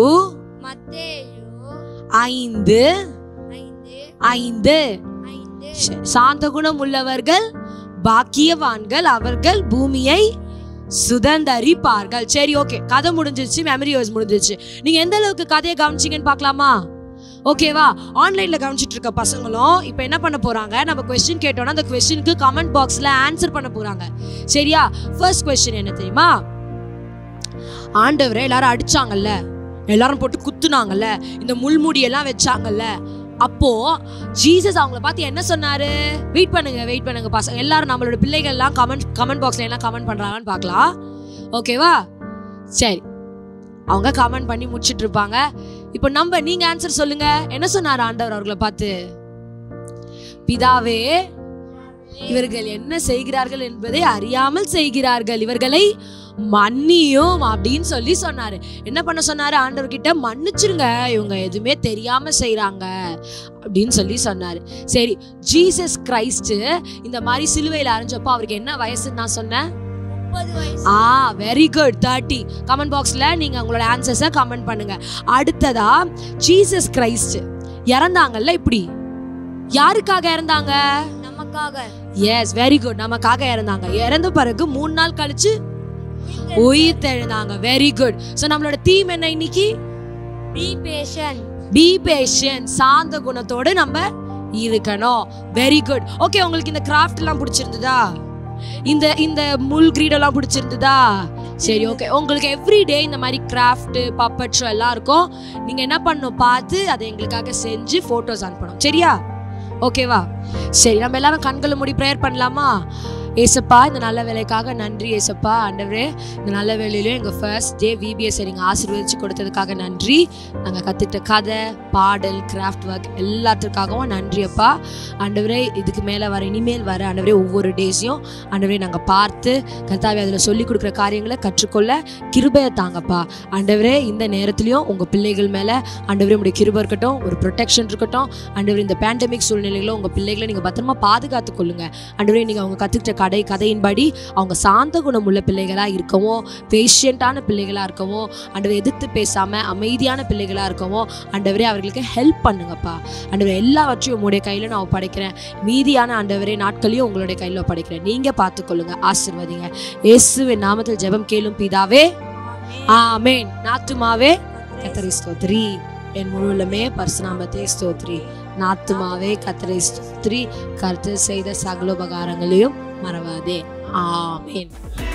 ஐந்து ஐந்து சரி. சாந்த குணம் உள்ளவர்கள் பாக்கியவான்கள் அவர்கள் பூமியை சுதந்தரிப்பார்கள் சரி ஓகே கதை முடிஞ்சிருச்சு மெமரி யோஸ் முடிஞ்சிருச்சு நீங்க எந்த அளவுக்கு கதையை கவனிச்சீங்கன்னு பார்க்கலாமா ஓகேவா ஆன்லைன்ல கவனிச்சிட்டு இருக்க பசங்களும் இப்போ என்ன பண்ண போறாங்க நம்ம கொஸ்டின் கேட்டோம்னா அந்த கொஸ்டினுக்கு கமெண்ட் பாக்ஸ்ல ஆன்சர் பண்ண போறாங்க சரியா ஃபர்ஸ்ட் கொஸ்டின் என்ன தெரியுமா ஆண்டவரை எல்லாரும் அடிச்சாங்கல்ல எல்லாரும் போட்டு குத்துனாங்கல்ல இந்த முள்முடி எல்லாம் வச்சாங்கல்ல அப்போ ஜீசஸ் அவங்கள பார்த்து என்ன சொன்னாரு வெயிட் பண்ணுங்க வெயிட் பண்ணுங்க பசங்க எல்லாரும் நம்மளோட பிள்ளைகள் எல்லாம் கமெண்ட் கமெண்ட் பாக்ஸ்ல எல்லாம் கமெண்ட் பண்றாங்கன்னு பார்க்கலாம் ஓகேவா சரி அவங்க கமெண்ட் பண்ணி முடிச்சிட்டு இருப்பாங்க இப்போ நம்ம நீங்க ஆன்சர் சொல்லுங்க என்ன சொன்னார் ஆண்டவர் அவர்களை பார்த்து பிதாவே இவர்கள் என்ன செய்கிறார்கள் என்பதை அறியாமல் செய்கிறார்கள் இவர்களை மன்னியும் அப்படின்னு சொல்லி சொன்னாரு என்ன பண்ண சொன்னாரு ஆண்டவர்கிட்ட மன்னிச்சிருங்க இவங்க எதுவுமே தெரியாம செய்றாங்க அப்படின்னு சொல்லி சொன்னாரு சரி ஜீசஸ் கிரைஸ்ட் இந்த மாதிரி சிலுவையில் அரைஞ்சப்போ அவருக்கு என்ன வயசுன்னு நான் சொன்னேன் ஆ வெரி குட் தேர்ட்டி கமெண்ட் பாக்ஸ்ல நீங்க உங்களோட ஆன்சர்ஸை கமெண்ட் பண்ணுங்க அடுத்ததா ஜீசஸ் கிரைஸ்ட் இறந்தாங்கல்ல இப்படி யாருக்காக இறந்தாங்க நமக்காக எஸ் வெரி குட் நமக்காக இறந்தாங்க இறந்த பிறகு மூணு நாள் கழிச்சு உயிர் தெழுந்தாங்க வெரி குட் சோ நம்மளோட தீம் என்ன இன்னைக்கு பி பேஷன் பி பேஷன் சாந்த குணத்தோட நம்ம இருக்கணும் வெரி குட் ஓகே உங்களுக்கு இந்த கிராஃப்ட் எல்லாம் பிடிச்சிருந்ததா இந்த இந்த முள் கிரீட் எல்லாம் பிடிச்சிருந்ததா சரி ஓகே உங்களுக்கு எவ்ரி டே இந்த மாதிரி கிராஃப்ட் பப்பட் ஷோ எல்லாம் இருக்கும் நீங்க என்ன பண்ணணும் பார்த்து அதை எங்களுக்காக செஞ்சு போட்டோஸ் அனுப்பணும் சரியா ஓகேவா சரி நம்ம எல்லாரும் கண்களை மூடி ப்ரேயர் பண்ணலாமா ஏசப்பா இந்த நல்ல வேலைக்காக நன்றி ஏசப்பா ஆண்டவரே இந்த நல்ல வேலையிலும் எங்கள் ஃபர்ஸ்ட் டே விபிஎஸ் நீங்கள் ஆசீர்வதிச்சு கொடுத்ததுக்காக நன்றி நாங்கள் கற்றுக்கிட்ட கதை பாடல் கிராஃப்ட் ஒர்க் எல்லாத்துக்காகவும் நன்றி அப்பா ஆண்டவரே இதுக்கு மேலே வர இனிமேல் வர ஆண்டவரே ஒவ்வொரு டேஸையும் ஆண்டவரே நாங்கள் பார்த்து கர்த்தாவே அதில் சொல்லி கொடுக்குற காரியங்களை கற்றுக்கொள்ள கிருபையை தாங்கப்பா ஆண்டவரே இந்த நேரத்துலையும் உங்கள் பிள்ளைகள் மேலே ஆண்டவரே உங்களுடைய கிருபை இருக்கட்டும் ஒரு ப்ரொடெக்ஷன் இருக்கட்டும் ஆண்டவரே இந்த பேண்டமிக் சூழ்நிலைகளும் உங்கள் பிள்ளைகளை நீங்கள் பத்திரமா பாதுகாத்து கொள்ளுங்க ஆண்டவரே நீங்கள் அவங்க கற்றுக்கிட்ட கடை கதையின்படி அவங்க சாந்த குணம் உள்ள பிள்ளைகளாக இருக்கவும் பேஷியண்ட்டான பிள்ளைகளாக இருக்கவும் ஆண்டவரை எதிர்த்து பேசாமல் அமைதியான பிள்ளைகளாக இருக்கவும் ஆண்டவரே அவர்களுக்கு ஹெல்ப் பண்ணுங்கப்பா ஆண்டவரே எல்லாவற்றையும் உங்களுடைய கையில் நான் படைக்கிறேன் மீதியான ஆண்டவரே நாட்களையும் உங்களுடைய கையில் படைக்கிறேன் நீங்கள் பார்த்துக்கொள்ளுங்க ஆசிர்வதிங்க இயேசுவின் நாமத்தில் ஜெபம் கேளும் பிதாவே ஆமேன் நாத்துமாவே கத்தரி ஸ்தோத்ரி என் முழுவலுமே பரிசுநாமத்தை ஸ்தோத்ரி நாத்துமாவே கத்தரை ஸ்தோத்ரி கருத்து செய்த சகல உபகாரங்களையும் மறவாதே ஆமேன்